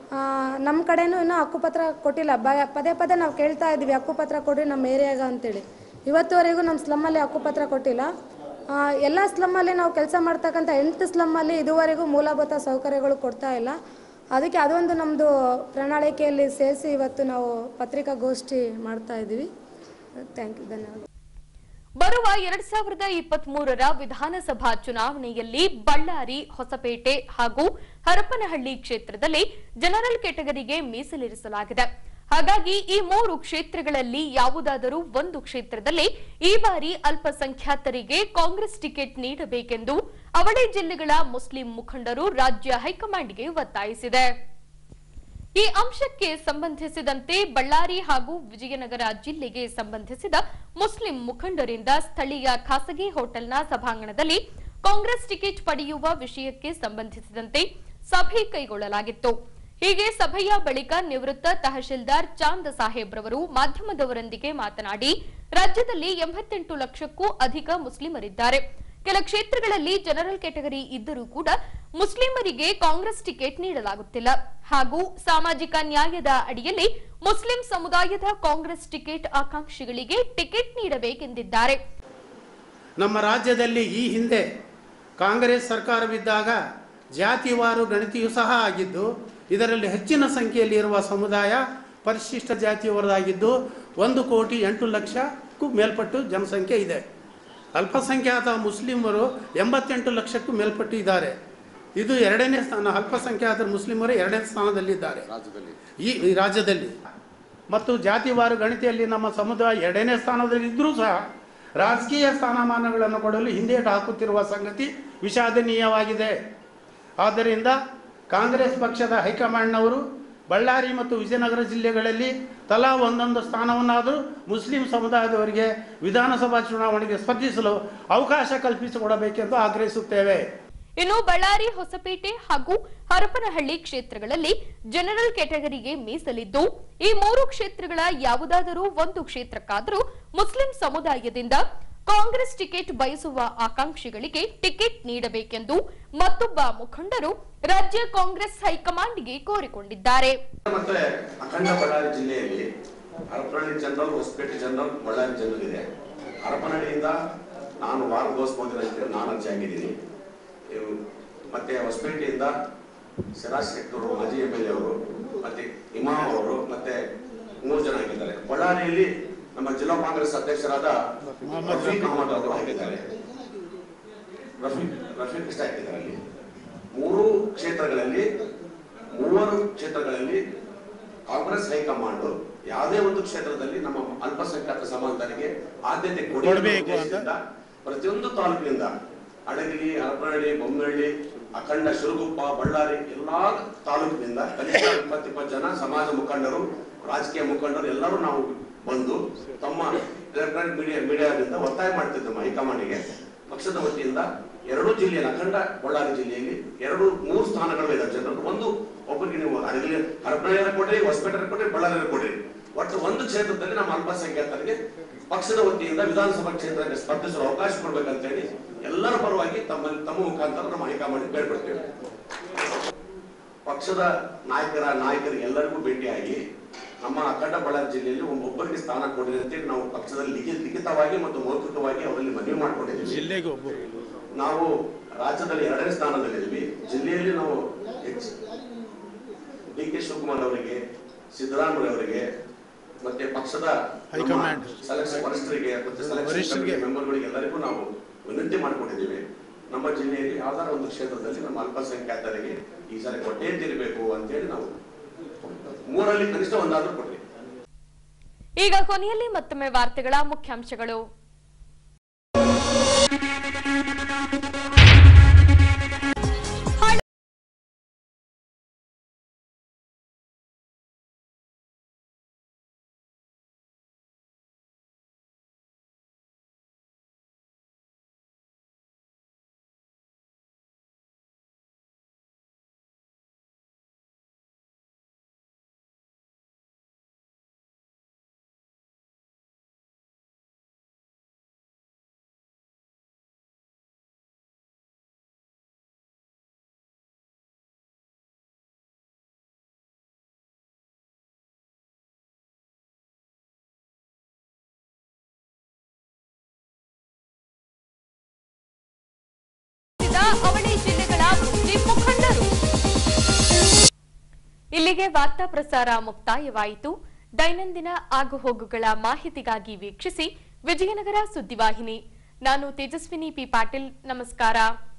ನಮ್ಮ ಕಡೆನೂ ಇನ್ನೂ ಹಕ್ಕುಪತ್ರ ಕೊಟ್ಟಿಲ್ಲ ಬ ಪದೇ ಪದೇ ನಾವು ಕೇಳ್ತಾ ಇದ್ದೀವಿ ಹಕ್ಕುಪತ್ರ ಕೊಡ್ರಿ ನಮ್ಮ ಏರಿಯಾಗ ಅಂತೇಳಿ ಇವತ್ತುವರೆಗೂ ನಮ್ಮ ಸ್ಲಮ್ಮಲ್ಲಿ ಹಕ್ಕುಪತ್ರ ಕೊಟ್ಟಿಲ್ಲ ಆ, ಎಲ್ಲ ಸ್ಲಮ್ಮಲ್ಲಿ ನಾವು ಕೆಲಸ ಮಾಡ್ತಕ್ಕಂಥ ಎಂಟು ಸ್ಲಮ್ಮಲ್ಲಿ ಇದುವರೆಗೂ ಮೂಲಭೂತ ಸೌಕರ್ಯಗಳು ಕೊಡ್ತಾ ಇಲ್ಲ ಅದಕ್ಕೆ ಅದೊಂದು ನಮ್ಮದು ಪ್ರಣಾಳಿಕೆಯಲ್ಲಿ ಸೇರಿಸಿ ಇವತ್ತು ನಾವು ಪತ್ರಿಕಾಗೋಷ್ಠಿ ಮಾಡ್ತಾ ಇದ್ದೀವಿ ಥ್ಯಾಂಕ್ ಯು ಧನ್ಯವಾದ ಬರುವ ಎರಡ್ ಸಾವಿರದ ಇಪ್ಪತ್ತ್ ಮೂರರ ವಿಧಾನಸಭಾ ಚುನಾವಣೆಯಲ್ಲಿ ಬಳ್ಳಾರಿ ಹೊಸಪೇಟೆ ಹಾಗೂ ಹರಪನಹಳ್ಳಿ ಕ್ಷೇತ್ರದಲ್ಲಿ ಜನರಲ್ ಕೆಟಗರಿಗೆ ಮೀಸಲಿರಿಸಲಾಗಿದೆ ಹಾಗಾಗಿ ಈ ಮೂರು ಕ್ಷೇತ್ರಗಳಲ್ಲಿ ಯಾವುದಾದರೂ ಒಂದು ಕ್ಷೇತ್ರದಲ್ಲಿ ಈ ಬಾರಿ ಅಲ್ಪಸಂಖ್ಯಾತರಿಗೆ ಕಾಂಗ್ರೆಸ್ ಟಿಕೆಟ್ ನೀಡಬೇಕೆಂದು ಅವಳಿ ಜಿಲ್ಲೆಗಳ ಮುಸ್ಲಿಂ ಮುಖಂಡರು ರಾಜ್ಯ ಹೈಕಮಾಂಡ್ಗೆ ಒತ್ತಾಯಿಸಿದೆ ಈ ಅಂಶಕ್ಕೆ ಸಂಬಂಧಿಸಿದಂತೆ ಬಳ್ಳಾರಿ ಹಾಗೂ ವಿಜಯನಗರ ಜಿಲ್ಲೆಗೆ ಸಂಬಂಧಿಸಿದ ಮುಸ್ಲಿಂ ಮುಖಂಡರಿಂದ ಸ್ಥಳೀಯ ಖಾಸಗಿ ಹೋಟೆಲ್ನ ಸಭಾಂಗಣದಲ್ಲಿ ಕಾಂಗ್ರೆಸ್ ಟಿಕೆಟ್ ಪಡೆಯುವ ವಿಷಯಕ್ಕೆ ಸಂಬಂಧಿಸಿದಂತೆ ಸಭೆ ಕೈಗೊಳ್ಳಲಾಗಿತ್ತು ಹೀಗೆ ಸಭೆಯ ಬಳಿಕ ನಿವೃತ್ತ ತಹಶೀಲ್ದಾರ್ ಚಾಂದ್ ಸಾಹೇಬ್ರವರು ಮಾಧ್ಯಮದವರೊಂದಿಗೆ ಮಾತನಾಡಿ ರಾಜ್ಯದಲ್ಲಿ ಎಂಬತ್ತೆಂಟು ಲಕ್ಷಕ್ಕೂ ಅಧಿಕ ಮುಸ್ಲಿಮರಿದ್ದಾರೆ ಕೆಲ ಕ್ಷೇತ್ರಗಳಲ್ಲಿ ಜನರಲ್ ಕೆಟಗರಿ ಇದ್ದರೂ ಕೂಡ ಮುಸ್ಲಿಮರಿಗೆ ಕಾಂಗ್ರೆಸ್ ಟಿಕೆಟ್ ನೀಡಲಾಗುತ್ತಿಲ್ಲ ಹಾಗೂ ಸಾಮಾಜಿಕ ನ್ಯಾಯದ ಅಡಿಯಲ್ಲಿ ಮುಸ್ಲಿಂ ಸಮುದಾಯದ ಕಾಂಗ್ರೆಸ್ ಟಿಕೆಟ್ ಆಕಾಂಕ್ಷಿಗಳಿಗೆ ಟಿಕೆಟ್ ನೀಡಬೇಕೆಂದಿದ್ದಾರೆ ನಮ್ಮ ರಾಜ್ಯದಲ್ಲಿ ಈ ಹಿಂದೆ ಕಾಂಗ್ರೆಸ್ ಸರ್ಕಾರವಿದ್ದಾಗ ಜಾತಿವಾರು ಗಣತಿಯೂ ಸಹ ಆಗಿದ್ದು ಇದರಲ್ಲಿ ಹೆಚ್ಚಿನ ಸಂಖ್ಯೆಯಲ್ಲಿ ಇರುವ ಸಮುದಾಯ ಪರಿಶಿಷ್ಟ ಜಾತಿಯವರದಾಗಿದ್ದು ಒಂದು ಕೋಟಿ ಎಂಟು ಲಕ್ಷಕ್ಕೂ ಮೇಲ್ಪಟ್ಟು ಜನಸಂಖ್ಯೆ ಇದೆ ಅಲ್ಪಸಂಖ್ಯಾತ ಮುಸ್ಲಿಮರು ಎಂಬತ್ತೆಂಟು ಲಕ್ಷಕ್ಕೂ ಮೇಲ್ಪಟ್ಟು ಇದ್ದಾರೆ ಇದು ಎರಡನೇ ಸ್ಥಾನ ಅಲ್ಪಸಂಖ್ಯಾತ ಮುಸ್ಲಿಮರು ಎರಡನೇ ಸ್ಥಾನದಲ್ಲಿದ್ದಾರೆ ಈ ಈ ರಾಜ್ಯದಲ್ಲಿ ಮತ್ತು ಜಾತಿವಾರು ಗಣಿತೆಯಲ್ಲಿ ನಮ್ಮ ಸಮುದಾಯ ಎರಡನೇ ಸ್ಥಾನದಲ್ಲಿ ಇದ್ದರೂ ಸಹ ರಾಜಕೀಯ ಸ್ಥಾನಮಾನಗಳನ್ನು ಕೊಡಲು ಹಿಂದೇಟು ಹಾಕುತ್ತಿರುವ ಸಂಗತಿ ವಿಷಾದನೀಯವಾಗಿದೆ ಆದ್ದರಿಂದ ಕಾಂಗ್ರೆಸ್ ಪಕ್ಷದ ಹೈಕಮಾಂಡ್ನವರು ಬಳ್ಳಾರಿ ಮತ್ತು ವಿಜಯನಗರ ಜಿಲ್ಲೆಗಳಲ್ಲಿ ತಲಾ ಒಂದೊಂದು ಸ್ಥಾನವನ್ನಾದರೂ ಮುಸ್ಲಿಂ ಸಮುದಾಯದವರಿಗೆ ವಿಧಾನಸಭಾ ಚುನಾವಣೆಗೆ ಸ್ಪರ್ಧಿಸಲು ಅವಕಾಶ ಕಲ್ಪಿಸಿಕೊಡಬೇಕೆಂದು ಆಗ್ರಹಿಸುತ್ತೇವೆ ಇನ್ನು ಬಳ್ಳಾರಿ ಹೊಸಪೇಟೆ ಹಾಗೂ ಹರಪನಹಳ್ಳಿ ಕ್ಷೇತ್ರಗಳಲ್ಲಿ ಜನರಲ್ ಕೆಟಗರಿಗೆ ಮೀಸಲಿದ್ದು ಈ ಮೂರು ಕ್ಷೇತ್ರಗಳ ಯಾವುದಾದರೂ ಒಂದು ಕ್ಷೇತ್ರಕ್ಕಾದರೂ ಮುಸ್ಲಿಂ ಸಮುದಾಯದಿಂದ ಕಾಂಗ್ರೆಸ್ ಟಿಕೆಟ್ ಬಯಸುವ ಆಕಾಂಕ್ಷಿಗಳಿಗೆ ಟಿಕೆಟ್ ನೀಡಬೇಕೆಂದು ಮತ್ತೊಬ್ಬ ಮುಖಂಡರು ರಾಜ್ಯ ಕಾಂಗ್ರೆಸ್ ಹೈಕಮಾಂಡ್ಗೆ ಕೋರಿಕೊಂಡಿದ್ದಾರೆ ಮತ್ತೆ ಅಖಂಡ ಬಳ್ಳಾರಿ ಜಿಲ್ಲೆಯಲ್ಲಿ Harapanahalli general Hosapete general Ballari general ಇದೆ ಹರಪನಹಳ್ಳಿಯಿಂದ ನಾನು ವಾರ ಗೋಸ್ಪಂದಿರಂತೆ ನಾನು ಅರ್ಜಿ ಹಾಕಿದ್ದೀನಿ ಇವು ಮತ್ತೆ ಹೊಸಪೇಟೆಯಿಂದ ಸಿರಾಜ್ ಶೆಟ್ಟರು ಮಾಜಿ ಎಂ ಎಲ್ ಎ ಅವರು ಮತ್ತೆ ಇಮಾಮ್ ಅವರು ಮತ್ತೆ ಮೂರು ಜನ ಹಾಕಿದ್ದಾರೆ ಬಳ್ಳಾರಿಯಲ್ಲಿ ನಮ್ಮ ಜಿಲ್ಲಾ ಕಾಂಗ್ರೆಸ್ ಅಧ್ಯಕ್ಷರಾದ ರಫೀಕ್ ಅಹಮದ್ ಅವರು ಹಾಕಿದ್ದಾರೆ ರಫೀಕ್ ರಫೀಕ್ ಇಷ್ಟ ಹಾಕಿದ್ದಾರೆ ಅಲ್ಲಿ ಮೂರು ಕ್ಷೇತ್ರಗಳಲ್ಲಿ ಮೂವರು ಕ್ಷೇತ್ರಗಳಲ್ಲಿ ಕಾಂಗ್ರೆಸ್ ಹೈಕಮಾಂಡ್ ಯಾವುದೇ ಒಂದು ಕ್ಷೇತ್ರದಲ್ಲಿ ನಮ್ಮ ಅಲ್ಪಸಂಖ್ಯಾತ ಸಮಾಜದರಿಗೆ ಆದ್ಯತೆ ಕೊಡಿ ಅನ್ನೋ ಉದ್ದೇಶದಿಂದ ಪ್ರತಿಯೊಂದು ತಾಲೂಕಿನಿಂದ ಅಡಗಲಿ ಹರಪನಹಳ್ಳಿ ಬೊಮ್ಮನಹಳ್ಳಿ ಅಖಂಡ ಶಿರುಗುಪ್ಪ ಬಳ್ಳಾರಿ ಎಲ್ಲಾ ತಾಲೂಕಿನಿಂದ ಕನಿಷ್ಠ ಇಪ್ಪತ್ತು ಇಪ್ಪತ್ತು ಜನ ಸಮಾಜ ಮುಖಂಡರು ರಾಜಕೀಯ ಮುಖಂಡರು ಎಲ್ಲರೂ ನಾವು ಬಂದು ತಮ್ಮ ಎಲೆಕ್ಟ್ರಾನಿಕ್ ಮೀಡಿಯಾ ಮೀಡಿಯಾದಿಂದ ಒತ್ತಾಯ ಮಾಡ್ತಿದ್ದೆ ನಮ್ಮ ಹೈಕಮಾಂಡಿಗೆ ಪಕ್ಷದ ವತಿಯಿಂದ ಎರಡು ಜಿಲ್ಲೆಯಲ್ಲಿ ಅಖಂಡ ಬಳ್ಳಾರಿ ಜಿಲ್ಲೆಯಲ್ಲಿ ಎರಡು ಮೂರು ಸ್ಥಾನಗಳು ಇದೆ ಜನರು ಒಂದು ಒಬ್ಬರಿಗೆ ನೀವು ಅಡಗಲಿ ಹರಪನಹಳ್ಳಿಯರ ಕೊಡ್ರಿ ಹೊಸಪೇಟೆ ಕೊಡ್ರಿ ಬಳ್ಳಾರಿಯರ ಕೊಡ್ರಿ ಒಟ್ಟು ಒಂದು ಕ್ಷೇತ್ರದಲ್ಲಿ ನಮ್ಮ ಅಲ್ಪಸಂಖ್ಯಾತರಿಗೆ ಪಕ್ಷದ ವತಿಯಿಂದ ವಿಧಾನಸಭಾ ಕ್ಷೇತ್ರಕ್ಕೆ ಸ್ಪರ್ಧಿಸಲು ಅವಕಾಶ ಕೊಡ್ಬೇಕಂತ ಹೇಳಿ ಎಲ್ಲರ ಪರವಾಗಿ ತಮ್ಮ ತಮ್ಮ ಮುಖಾಂತರ ನಮ್ಮ ಹೈಕಮಾಂಡ್ ಕೇಳ್ಕೊಡ್ತೇವೆ ಪಕ್ಷದ ನಾಯಕರ ನಾಯಕರಿಗೆ ಎಲ್ಲರಿಗೂ ಭೇಟಿಯಾಗಿ ನಮ್ಮ ಅಖಂಡ ಬಳ್ಳಾರಿ ಜಿಲ್ಲೆಯಲ್ಲಿ ಒಬ್ಬೊಬ್ಬರಿಗೆ ಸ್ಥಾನ ಕೊಡಿರಿ ಅಂತೇಳಿ ನಾವು ಪಕ್ಷದಲ್ಲಿ ಲಿಖಿತ ಲಿಖಿತವಾಗಿ ಮತ್ತು ಮೌಖಿಕವಾಗಿ ಅವರಲ್ಲಿ ಮನವಿ ಮಾಡ್ಕೊಂಡಿದ್ದೀವಿ ಜಿಲ್ಲೆಗೆ ನಾವು ರಾಜ್ಯದಲ್ಲಿ ಎರಡನೇ ಸ್ಥಾನದಲ್ಲಿದ್ದೀವಿ ಜಿಲ್ಲೆಯಲ್ಲಿ ನಾವು ಹೆಚ್ಚು ಡಿ ಕೆ ಶಿವಕುಮಾರ್ ಅವರಿಗೆ ಸಿದ್ದರಾಮಯ್ಯ ಅವರಿಗೆ ಮತ್ತೆ ಪಕ್ಷದ ಹೈಕಮಾಂಡ್. ಸೆಲೆಕ್ಷನ್ ವರಿಷ್ಠರಿಗೆ ಮತ್ತೆ ವರಿಷ್ಠರಿಗೆ. ಸೆಲೆಕ್ಷನ್ ಮೆಂಬರ್ಗಳಿಗೆ ಎಲ್ಲರಿಗೂ ನಾವು ವಿನಂತಿ ಮಾಡಿಕೊಂಡಿದ್ದೀವಿ ನಮ್ಮ ಜಿಲ್ಲೆಯಲ್ಲಿ ಯಾವ್ದಾರ ಒಂದು ಕ್ಷೇತ್ರದಲ್ಲಿ ನಮ್ಮ ಅಲ್ಪಸಂಖ್ಯಾತರಿಗೆ ಈ ಸಾರಿ ಕೊಟ್ಟೇ ತಿರಬೇಕು ಅಂತೇಳಿ ನಾವು ಮೂರಲ್ಲಿ ಕನಿಷ್ಠ ಒಂದಾದ್ರೂ ಕೊಡ್ರಿ ಈಗ ಕೊನೆಯಲ್ಲಿ ಮತ್ತೊಮ್ಮೆ ವಾರ್ತೆಗಳ ಮುಖ್ಯಾಂಶಗಳು ಇಲ್ಲಿಗೆ ವಾರ್ತಾ ಪ್ರಸಾರ ಮುಕ್ತಾಯವಾಯಿತು ದೈನಂದಿನ ಆಗುಹೋಗುಗಳ ಮಾಹಿತಿಗಾಗಿ ವೀಕ್ಷಿಸಿ ವಿಜಯನಗರ ಸುದ್ದಿವಾಹಿನಿ ನಾನು ತೇಜಸ್ವಿನಿ ಪಿ ಪಾಟೀಲ್ ನಮಸ್ಕಾರ